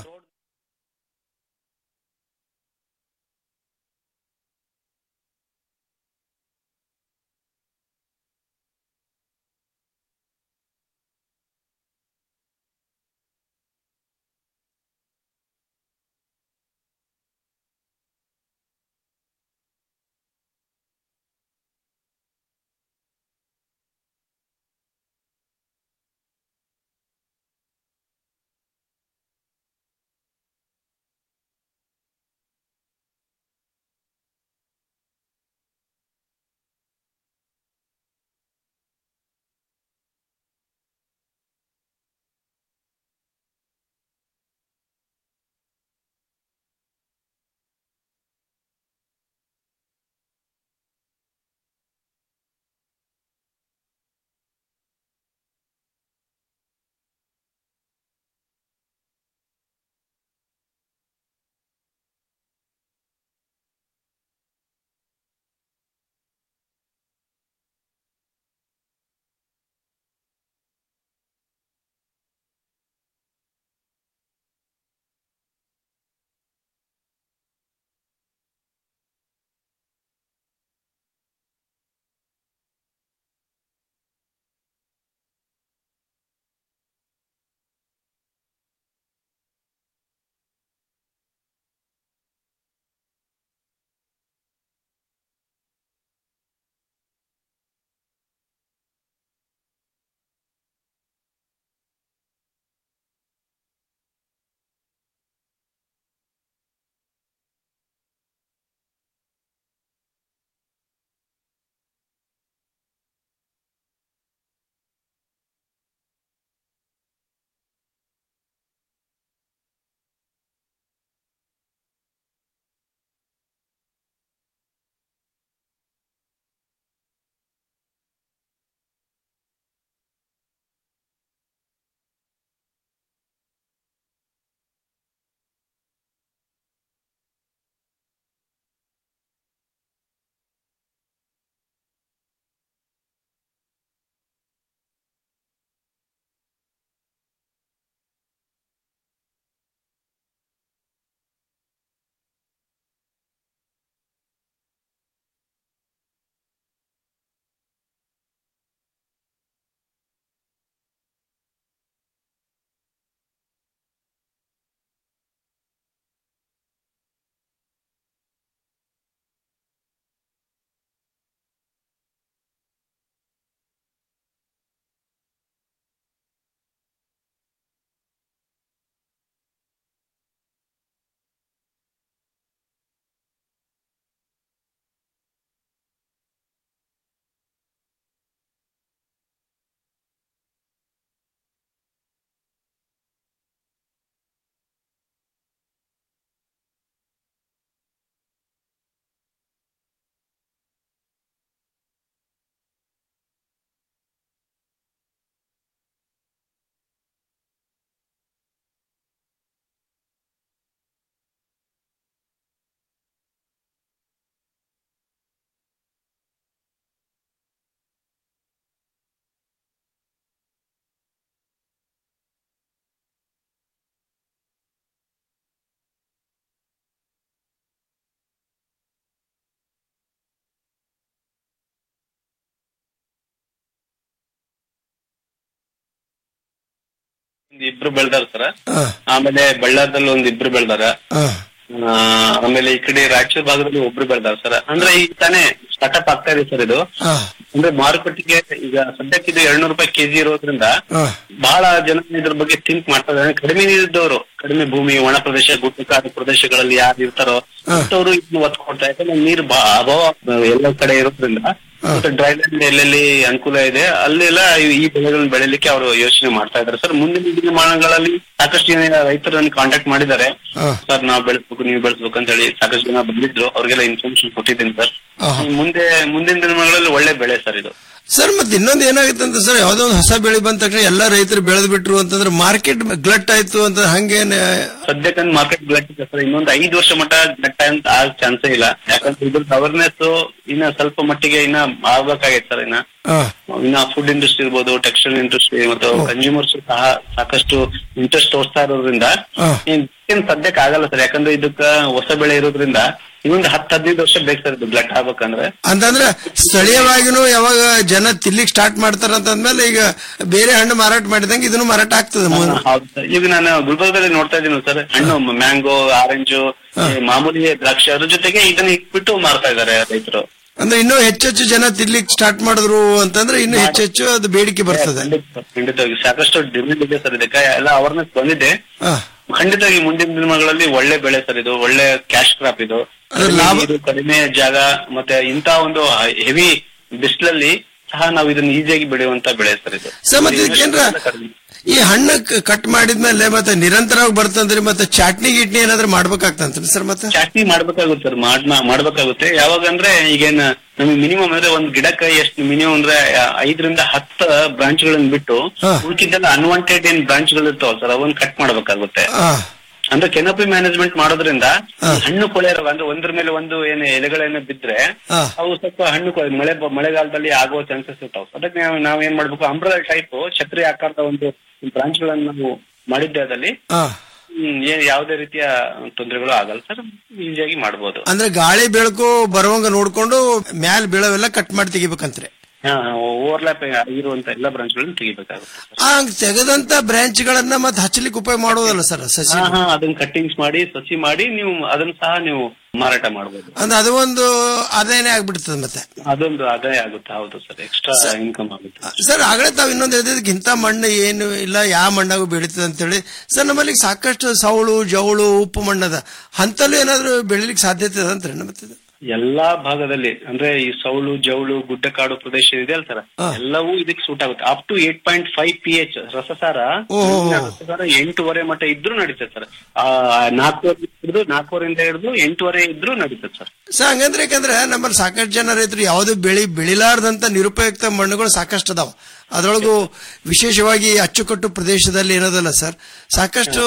ಇಬ್ರು ಬೆಳ್ದಾರ ಸರ್ ಆಮೇಲೆ ಬಳ್ಳಾರದಲ್ಲಿ ಒಂದ್ ಇಬ್ರು ಬೆಳ್ದಾರ
ಹಾ.
ಆ, ಆಮೇಲೆ ಈ ಕಡೆ ರಾಯಚೂರು ಭಾಗದಲ್ಲಿ ಒಬ್ರು ಬೆಳ್ದಾರ ಸರ್ ಅಂದ್ರೆ ಈಗ ತಾನೇ ಸ್ಟಾರ್ಟ್ಅಪ್ ಆಗ್ತಾ ಇದೆ ಸರ್ ಇದು
ಹಾ.
ಅಂದ್ರೆ ಮಾರುಕಟ್ಟೆಗೆ ಈಗ ಸದ್ಯಕ್ಕೆ ಇದು ಎರಡ್ನೂರು ರೂಪಾಯಿ ಕೆಜಿ ಇರೋದ್ರಿಂದ
ಹಾ.
ಬಹಳ ಜನ ಇದ್ರ ಬಗ್ಗೆ ಥಿಂಕ್ ಮಾಡ್ತಾ ಇದ್ದಾರೆ ಕಡಿಮೆ ನೀರಿದ್ದವರು ಕಡಿಮೆ ಭೂಮಿ ಒಣ ಪ್ರದೇಶ ಗುಡ್ಡಕಾಡು ಪ್ರದೇಶಗಳಲ್ಲಿ ಯಾರು ಇರ್ತಾರೋ ಅಂತವ್ರು ಇದನ್ನ ಒತ್ತು ಕೊಡ್ತಾ ಇದ್ದಾರೆ ನೀರು ಬಾ- ಅಭಾವ ಎಲ್ಲ ಕಡೆ ಇರೋದ್ರಿಂದ ಮತ್ತೆ ಡ್ರೈ ಲ್ಯಾಂಡ್ ಎಲ್ಲೆಲ್ಲಿ ಅನುಕೂಲ ಇದೆ ಅಲ್ಲೆಲ್ಲ ಈ- ಈ ಬೆಳೆಗಳನ್ನ ಬೆಳಿಲಿಕ್ಕೆ ಅವರು ಯೋಚನೆ ಮಾಡ್ತಾ ಇದ್ದಾರೆ ಸರ್ ಮುಂದಿನ ದಿನಮಾನಗಳಲ್ಲಿ ಸಾಕಷ್ಟು ಜನ ರೈತರನ್ನು ಕಾಂಟ್ಯಾಕ್ಟ್ ಮಾಡಿದ್ದಾರೆ
ಹಾ.
ಸರ್ ನಾವು ಬೆಳೆಸ್ಬೇಕು ನೀವು ಬೆಳೆಸ್ಬೇಕು ಅಂತ ಹೇಳಿ ಸಾಕಷ್ಟು ಜನ ಬಂದಿದ್ರು ಅವ್ರಿಗೆಲ್ಲ ಇನ್ಫಾರ್ಮೇಶನ್ ಕೊಟ್ಟಿದ್ದೀನಿ ಸರ್
ಆಹಾ.
ಮುಂದೆ ಮುಂದಿನ ದಿನಗಳಲ್ಲಿ ಒಳ್ಳೆ ಬೆಳೆ ಸರ್ ಇದು
ಸರ್ ಮತ್ತೆ ಇನ್ನೊಂದು ಏನಾಗುತ್ತೆ ಅಂತ ಸರ್ ಯಾವ್ದೋ ಒಂದು ಹೊಸ ಬೆಳೆ ಬಂದ ತಕ್ಷಣ ಎಲ್ಲಾ ರೈತರು ಬೆಳೆದ್ ಬಿಟ್ರು ಅಂತಂದ್ರೆ ಮಾರ್ಕೆಟ್ ಗ್ಲಟ್ ಆಯ್ತು ಅಂತ ಹಂಗೇನೆ
ಸದ್ಯಕ್ಕೆ ಮಾರ್ಕೆಟ್ ಗ್ಲಟ್ ಇದೆ ಸರ್ ಇನ್ನೊಂದು ಐದು ವರ್ಷ ಮಟ್ಟ ಗಟ್ಟ ಅಂತ ಆಗ ಚಾನ್ಸೇ ಇಲ್ಲ ಯಾಕಂದ್ರೆ ಇದ್ರದ್ದು ಅವೇರ್ನೆಸ್ ಇನ್ನ ಸ್ವಲ್ಪ ಮಟ್ಟಿಗೆ ಇನ್ನ ಆಗ್ಬೇಕಾಗೈತೆ ಸರ್ ಇನ್ನ
ಹಾ.
ಇನ್ನ ಫುಡ್ ಇಂಡಸ್ಟ್ರಿ ಇರ್ಬೋದು ಟೆಕ್ಸ್ಟೈಲ್ ಇಂಡಸ್ಟ್ರಿ ಮತ್ತು ಕನ್ಸ್ಯೂಮರ್ಸ್ ಸಹ ಸಾಕಷ್ಟು ಇಂಟ್ರೆಸ್ಟ್ ತೋರಿಸ್ತಾ ಇರೋದ್ರಿಂದ
ಹಾ.
ಏನ್ ಏನ್ ಸದ್ಯಕ್ಕೆ ಆಗಲ್ಲ ಸರ್ ಯಾಕಂದ್ರೆ ಇದಕ್ಕ ಹೊಸ ಬೆಳೆ ಇರೋದ್ರಿಂದ ಇನ್ನೊಂದು ಹತ್ತು ಹದಿನೈದು ವರ್ಷ ಬೇಕು ಸರ್ ಇದು ಗ್ಲಟ್ ಆಗ್ಬೇಕಂದ್ರೆ
ಅಂತಂದ್ರೆ ಸ್ಥಳೀಯವಾಗಿನೂ ಯಾವಾಗ ಜನ ತಿನ್ಲಿಕ್ಕೆ ಸ್ಟಾರ್ಟ್ ಮಾಡ್ತಾರ ಅಂತಂದ್ಮೇಲೆ ಈಗ ಬೇರೆ ಹಣ್ಣು ಮಾರಾಟ ಮಾಡಿದಂಗೆ ಇದನ್ನು ಮಾರಾಟ ಆಗ್ತದೆ ಮುಂದೆ.
ಹೌದು ಸರ್ ಈಗ ನಾನು ಗುಲ್ಬರ್ಗದಲ್ಲಿ ನೋಡ್ತಾ ಇದ್ದೀನಿ ಸರ್ ಹಣ್ಣು ಮ್ಯಾಂಗೋ ಆರೆಂಜು ಮಾಮೂಲಿ ದ್ರಾಕ್ಷಿ ಅದ್ರ ಜೊತೆಗೆ ಇದನ್ನ ಇಟ್ಬಿಟ್ಟು ಮಾರ್ತಾ ಇದ್ದಾರೆ ರೈತರು
ಅಂದ್ರೆ ಇನ್ನೂ ಹೆಚ್ಚೆಚ್ಚು ಜನ ತಿನ್ಲಿಕ್ಕೆ ಸ್ಟಾರ್ಟ್ ಮಾಡಿದ್ರು ಅಂತಂದ್ರೆ ಇನ್ನೂ ಹೆಚ್ಚೆಚ್ಚು ಅದು ಬೇಡಿಕೆ ಬರ್ತದೆ
ಖಂಡಿತವಾಗಿ ಸಾಕಷ್ಟು ಡಿಮ್ಯಾಂಡ್ ಇದೆ ಸರ್ ಇದಕ್ಕೆ ಎಲ್ಲ ಅವೇರ್ನೆಸ್ ಬಂದಿದೆ
ಹಾ.
ಖಂಡಿತವಾಗಿ ಮುಂದಿನ ದಿನಗಳಲ್ಲಿ ಒಳ್ಳೆ ಬೆಳೆ ಸರ್ ಇದು ಒಳ್ಳೆ ಕ್ಯಾಶ್ ಕ್ರಾಪ್ ಇದು ಇದು ಕಡಿಮೆ ಜಾಗ ಮತ್ತೆ ಇಂತ ಒಂದು ಹೆವಿ ಬಿಸಿಲಲ್ಲಿ ಸಹ ನಾವು ಇದನ್ನ ಈಸಿಯಾಗಿ ಬೆಳೆಯುವಂತ ಬೆಳೆ ಸರ್ ಇದು
ಸರ್ ಮತ್ತೆ ಇದಕ್ಕೇನ್ರ
ಕಡಿಮೆ.
ಈ ಹಣ್ಣು ಕ- ಕಟ್ ಮಾಡಿದ್ಮೇಲೆ ಮತ್ತೆ ನಿರಂತರವಾಗಿ ಬರ್ತಂದ್ರಿ ಮತ್ತೆ ಚಟ್ನಿ ಗಿಟ್ನಿ ಏನಾದ್ರು ಮಾಡ್ಬೇಕಾಗ್ತಂತ್ರಿ ಸರ್ ಮತ್ತೆ
ಚಾಟ್ನಿ ಮಾಡ್ಬೇಕಾಗುತ್ತೆ ಸರ್ ಮಾಡ್ ಮಾಡ್ಬೇಕಾಗುತ್ತೆ ಯಾವಾಗ ಅಂದ್ರೆ ಈಗೇನ್ ನಮಗೆ ಮಿನಿಮಮ್ ಅಂದ್ರೆ ಒಂದ್ ಗಿಡಕ್ಕೆ ಎಷ್ಟು ಮಿನಿಮಮ್ ಅಂದ್ರೆ ಆ, ಐದರಿಂದ ಹತ್ತು ಬ್ರಾಂಚ್ ಗಳನ್ನ ಬಿಟ್ಟು ಉಳ್ಕಿದ್ದೆಲ್ಲ ಅನ್ವಾಂಟೆಡ್ ಏನ್ ಬ್ರಾಂಚ್ ಗಳು ಇರ್ತಾವ ಸರ್ ಅವನ್ನ ಕಟ್ ಮಾಡ್ಬೇಕಾಗುತ್ತೆ
ಹಾ.
ಅಂದ್ರೆ ಕೆನಪಿ ಮ್ಯಾನೇಜ್ಮೆಂಟ್ ಮಾಡೋದ್ರಿಂದ ಈ ಹಣ್ಣು ಕೊಳೆ ಇರಲ್ಲ ಅಂದ್ರೆ ಒಂದ್ರ ಮೇಲೆ ಒಂದು ಏನು ಎಲೆಗಳೇನು ಬಿದ್ರೆ
ಹಾ.
ಅವು ಸ್ವಲ್ಪ ಹಣ್ಣು ಕೊಳೆ ಮಳೆ ಬ- ಮಳೆಗಾಲದಲ್ಲಿ ಆಗುವ ಚಾನ್ಸಸ್ ಇರ್ತಾವ ಅದಕ್ಕೆ ನಾವು ನಾವ್ ಏನ್ ಮಾಡ್ಬೇಕು ಅಂಬ್ರಲ್ ಟೈಪ್ ಛತ್ರಿ ಆಕಾರದ ಒಂದು ಬ್ರಾಂಚ್ ಗಳನ್ನ ನಾವು ಮಾಡಿದ್ದೆ ಅದಲ್ಲಿ
ಹಾ.
ಹ್ಮ್, ಏನ್ ಯಾವುದೇ ರೀತಿಯ ತೊಂದರೆಗಳು ಆಗಲ್ಲ ಸರ್ ಈಸಿಯಾಗಿ ಮಾಡ್ಬೋದು
ಅಂದ್ರೆ ಗಾಳಿ ಬೆಳಕು ಬರುವಂಗ ನೋಡ್ಕೊಂಡು ಮ್ಯಾಲ್ ಬೀಳವೆಲ್ಲ ಕಟ್ ಮಾಡಿ ತೆಗಿಬೇಕಂತ್ರಿ
ಓವರ್ಲ್ಯಾಪ್ ಇರುವಂತ ಎಲ್ಲ ಬ್ರಾಂಚ್ ಗಳನ್ನ ತೆಗಿಬೇಕಾಗುತ್ತೆ
ಆ ತೆಗೆದಂತ ಬ್ರಾಂಚ್ ಗಳನ್ನ ಮತ್ತೆ ಹಚ್ಚಲಿಕ್ಕೆ ಉಪಯೋಗ ಮಾಡೋದಲ್ಲ ಸರ್ ಸಸಿ
ಹಾ ಹಾ ಅದನ್ನ ಕಟ್ಟಿಂಗ್ಸ್ ಮಾಡಿ ಸಸಿ ಮಾಡಿ ನೀವು ಅದನ್ನ ಸಹ ನೀವು ಮಾರಾಟ ಮಾಡಬಹುದು
ಅಂದ್ರೆ ಅದು ಒಂದು ಆದಾಯನೇ ಆಗ್ಬಿಡ್ತದೆ ಮತ್ತೆ
ಅದೊಂದು ಆದಾಯ ಆಗುತ್ತೆ ಹೌದು ಸರ್ ಎಕ್ಸ್ಟ್ರಾ ಇನ್ಕಮ್ ಆಗುತ್ತೆ
ಸರ್ ಆಗಲೇ ತಾವ್ ಇನ್ನೊಂದು ಹೇಳಿದಕ್ಕೆ ಇಂಥ ಮಣ್ಣು ಏನು ಇಲ್ಲ ಯಾವ ಮಣ್ಣಾಗೂ ಬೆಳೀತದೆ ಅಂತೇಳಿ ಸರ್ ನಮ್ಮಲ್ಲಿ ಸಾಕಷ್ಟು ಸೌಳು ಜವಳು ಉಪ್ಪು ಮಣ್ಣದ ಅಂತಲ್ಲೂ ಏನಾದ್ರು ಬೆಳಿಲಿಕ್ಕೆ ಸಾಧ್ಯತೆ ಇದೆ ಅಂತಾರೆ ಮತ್ತೆ ಇದು?
ಎಲ್ಲಾ ಭಾಗದಲ್ಲಿ ಅಂದ್ರೆ ಈ ಸೌಳು ಜೌಳು ಗುಡ್ಡಕಾಡು ಪ್ರದೇಶ ಇದೆ ಅಲ್ಲ ಸರ್ ಎಲ್ಲವೂ ಇದಕ್ಕೆ ಸೂಟ್ ಆಗುತ್ತೆ up to eight point five P H ರಸಸಾರ ಮಣ್ಣಿನ ರಸಸಾರ ಎಂಟೂವರೆ ಮಟ್ಟ ಇದ್ರೂ ನಡೀತದೆ ಸರ್ ನಾಲ್ಕೂವರೆ ಹಿಡಿದು ನಾಲ್ಕೂವರೆಯಿಂದ ಹಿಡಿದು ಎಂಟೂವರೆ ಇದ್ರೂ ನಡೀತದೆ ಸರ್
ಸರ್ ಹಂಗಂದ್ರೆ ಯಾಕಂದ್ರೆ ನಮ್ಮಲ್ಲಿ ಸಾಕಷ್ಟು ಜನ ರೈತರು ಯಾವ್ದು ಬೆಳಿ ಬೆಳಿಲಾರ್ದಂತ ನಿರುಪಯುಕ್ತ ಮಣ್ಣುಗಳು ಸಾಕಷ್ಟು ಅದಾವ ಅದರೊಳಗು ವಿಶೇಷವಾಗಿ ಅಚ್ಚುಕಟ್ಟು ಪ್ರದೇಶದಲ್ಲಿ ಏನದಲ್ಲ ಸರ್ ಸಾಕಷ್ಟು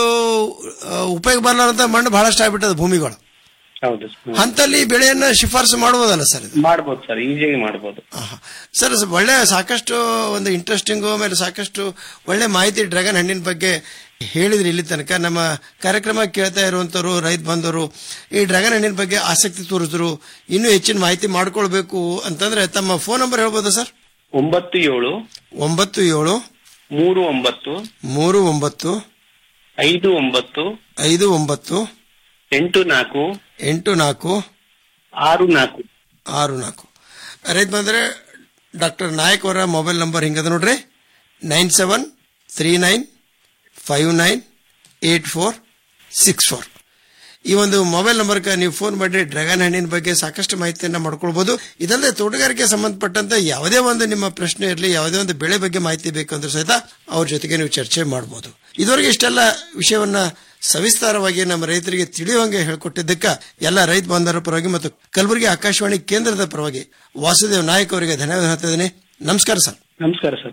ಆ, ಉಪಯೋಗ ಬರಲಾರಂತ ಮಣ್ಣು ಬಹಳಷ್ಟು ಆಗ್ಬಿಟ್ಟದ ಭೂಮಿಗಳು
ಹೌದು sir.
ಅಂತಲ್ಲಿ ಬೆಳೆಯನ್ನ ಶಿಫಾರಸು ಮಾಡಬಹುದಲ್ಲ ಸರ್ ಇದು
ಮಾಡ್ಬೋದು ಸರ್ ಈಸಿಯಾಗಿ ಮಾಡ್ಬೋದು
ಸರ್ ಸ- ಒಳ್ಳೆ ಸಾಕಷ್ಟು ಒಂದು ಇಂಟ್ರೆಸ್ಟಿಂಗ್ ಆಮೇಲೆ ಸಾಕಷ್ಟು ಒಳ್ಳೆ ಮಾಹಿತಿ ಡ್ರ್ಯಾಗನ್ ಹಣ್ಣಿನ ಬಗ್ಗೆ ಹೇಳಿದ್ರಿ ಇಲ್ಲಿ ತನಕ ನಮ್ಮ ಕಾರ್ಯಕ್ರಮ ಕೇಳ್ತಾ ಇರುವಂತವರು ರೈತ ಬಂದವರು ಈ ಡ್ರ್ಯಾಗನ್ ಹಣ್ಣಿನ ಬಗ್ಗೆ ಆಸಕ್ತಿ ತೋರಿಸಿದ್ರು ಇನ್ನೂ ಹೆಚ್ಚಿನ ಮಾಹಿತಿ ಮಾಡ್ಕೊಳ್ಬೇಕು ಅಂತಂದ್ರೆ ತಮ್ಮ ಫೋನ್ ನಂಬರ್ ಹೇಳ್ಬೋದಾ ಸರ್
ಒಂಬತ್ತು ಏಳು
ಒಂಬತ್ತು ಏಳು
ಮೂರು ಒಂಬತ್ತು
ಮೂರು ಒಂಬತ್ತು
ಐದು ಒಂಬತ್ತು
ಐದು ಒಂಬತ್ತು
ಎಂಟು ನಾಲ್ಕು
ಎಂಟು ನಾಲ್ಕು
ಆರು ನಾಲ್ಕು
ಆರು ನಾಲ್ಕು ರೈತ ಬಂದ್ರೆ ಡಾಕ್ಟರ್ ನಾಯಕ್ ಅವರ ಮೊಬೈಲ್ ನಂಬರ್ ಹಿಂಗದ ನೋಡ್ರಿ nine seven three nine five nine eight four six four ಈ ಒಂದು ಮೊಬೈಲ್ ನಂಬರ್ಗೆ ನೀವು ಫೋನ್ ಮಾಡಿ ಡ್ರ್ಯಾಗನ್ ಹಣ್ಣಿನ ಬಗ್ಗೆ ಸಾಕಷ್ಟು ಮಾಹಿತಿಯನ್ನ ಮಾಡ್ಕೊಳ್ಬಹುದು ಇದಲ್ಲದೆ ತೋಟಗಾರಿಕೆ ಸಂಬಂಧಪಟ್ಟಂತ ಯಾವುದೇ ಒಂದು ನಿಮ್ಮ ಪ್ರಶ್ನೆ ಇರಲಿ ಯಾವುದೇ ಒಂದು ಬೆಳೆ ಬಗ್ಗೆ ಮಾಹಿತಿ ಬೇಕು ಅಂದ್ರೆ ಸಹಿತ ಅವ್ರ ಜೊತೆಗೆ ನೀವು ಚರ್ಚೆ ಮಾಡಬಹುದು ಇದುವರೆಗೆ ಇಷ್ಟೆಲ್ಲ ವಿಷಯವನ್ನ ಸವಿಸ್ತಾರವಾಗಿ ನಮ್ಮ ರೈತರಿಗೆ ತಿಳಿಯುವಂಗೆ ಹೇಳ್ಕೊಟ್ಟಿದ್ದಕ್ಕ ಎಲ್ಲ ರೈತ ಬಾಂಧವರ ಪರವಾಗಿ ಮತ್ತು ಕಲಬುರಗಿ ಆಕಾಶವಾಣಿ ಕೇಂದ್ರದ ಪರವಾಗಿ ವಾಸುದೇವ್ ನಾಯಕ್ ಅವರಿಗೆ ಧನ್ಯವಾದ ಹೇಳ್ತಾ ಇದ್ದೀನಿ ನಮಸ್ಕಾರ ಸರ್
ನಮಸ್ಕಾರ ಸರ್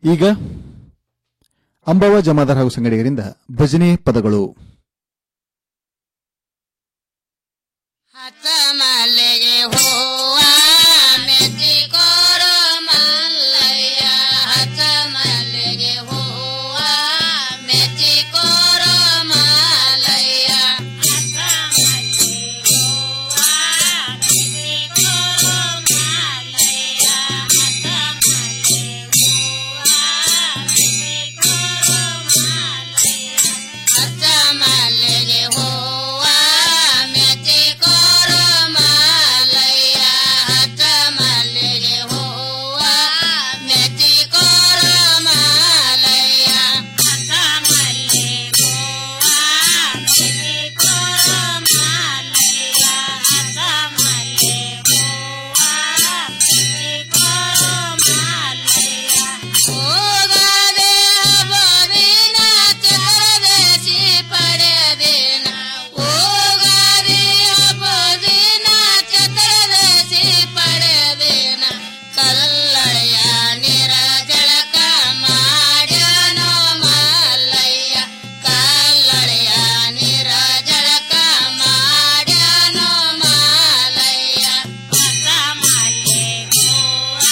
ಈಗ ಅಂಬವ ಜಮಾದಾರ್ ಹಾಗೂ ಸಂಗಡಿಗರಿಂದ ಭಜನೆ ಪದಗಳು
ಹತ್ತ ಮಲ್ಲಿಗೆ ಹೂವ ಮೆಚ್ಚಿಕೋರು ಮಲ್ಲಯ್ಯ ಹತ್ತ ಮಲ್ಲಿಗೆ ಹೂವ ಮೆಚ್ಚಿಕೋರು ಮಲ್ಲಯ್ಯ ಹತ್ತ ಮಲ್ಲಿಗೆ ಹೂವ ಮೆಚ್ಚಿಕೋರು ಮಲ್ಲಯ್ಯ ಹತ್ತ ಮಲ್ಲಿಗೆ ಹೂವ ಮೆಚ್ಚಿಕೋರು ಮಲ್ಲಯ್ಯ ಹತ್ತ ಮಲ್ಲಿಗೆ ಹೂವ ಮೆಚ್ಚಿಕೋರು ಮಲ್ಲಯ್ಯ ಹತ್ತ ಮಲ್ಲಿಗೆ ಹೂವ ಮೆಚ್ಚಿಕೋರು ಮಲ್ಲಯ್ಯ ಹತ್ತ ಮಲ್ಲಿಗೆ ಹೂವ ಮೆಚ್ಚಿಕೋರು ಮಲ್ಲಯ್ಯ ಹತ್ತ ಮಲ್ಲಿಗೆ ಹೂವ ಮೆಚ್ಚಿಕೋರು ಮಲ್ಲಯ್ಯ ಹೋಗದೆ ಹಬ್ಬವಿನ ಚರದೇಶಿ ಪಡೆದೇನ ಹೋಗದೆ ಹಬ್ಬವಿನ ಚತುರ್ದಶಿ ಪಡೆದೇನ ಕಲ್ಲಯ್ಯ ನಿರ ಜಳಕ ಮಾಡ್ಯಾನೋ ಮಲ್ಲಯ್ಯ ಕಲ್ಲಯ್ಯ ನಿರ ಜಳಕ ಮಾಡ್ಯಾನೋ ಮಲ್ಲಯ್ಯ ಹಸ ಮಲ್ಲೆ ಹೂವ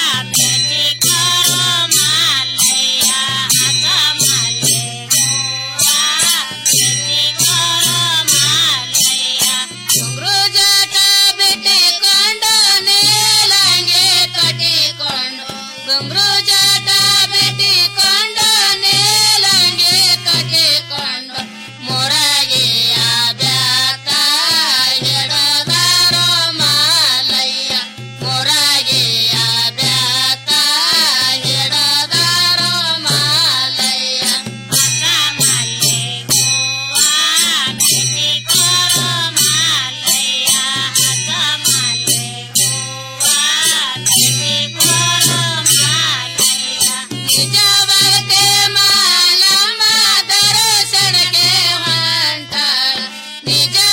ಮೆಚ್ಚಿಕೋರು ಮಲ್ಲಯ್ಯ ಹಸ ಮಲ್ಲೆ ಹೂವ ಮೆಚ್ಚಿಕೋರು ಮಲ್ಲಯ್ಯ ಉಂಗ್ರು ಜಟ ಬಿಟ್ಟಿಕೊಂಡು ನೇಲಂಗೆ ಕಟ್ಟಿಕೊಂಡು ಗುಂಗ್ರು ಜಟ ಬಿಟ್ಟಿಕೊಂಡು ನೇಲಂಗೆ ಕಟ್ಟಿಕೊಂಡು ಮೊರಗೆಯ ಬ್ಯಾತ ಎಡದಾರೋ ಮಾಲಯ್ಯ ಮೊರಗೆಯ ಬ್ಯಾತ ಎಡದಾರೋ ಮಾಲಯ್ಯ ಹಸ ಮಲ್ಲೆ ಹೂವ ಮೆಚ್ಚಿಕೋರೋ ಮಾಲಯ್ಯ ಹಸ ಮಲ್ಲೆ ಹೂವ ಮೆಚ್ಚಿಕೋರೋ ಮಾಲಯ್ಯ ನಿಜವತೆ ಮಾಲಮ್ಮ ದರ್ಶನಕ್ಕೆ ಹೊಂಟಾಳ ನಿಜ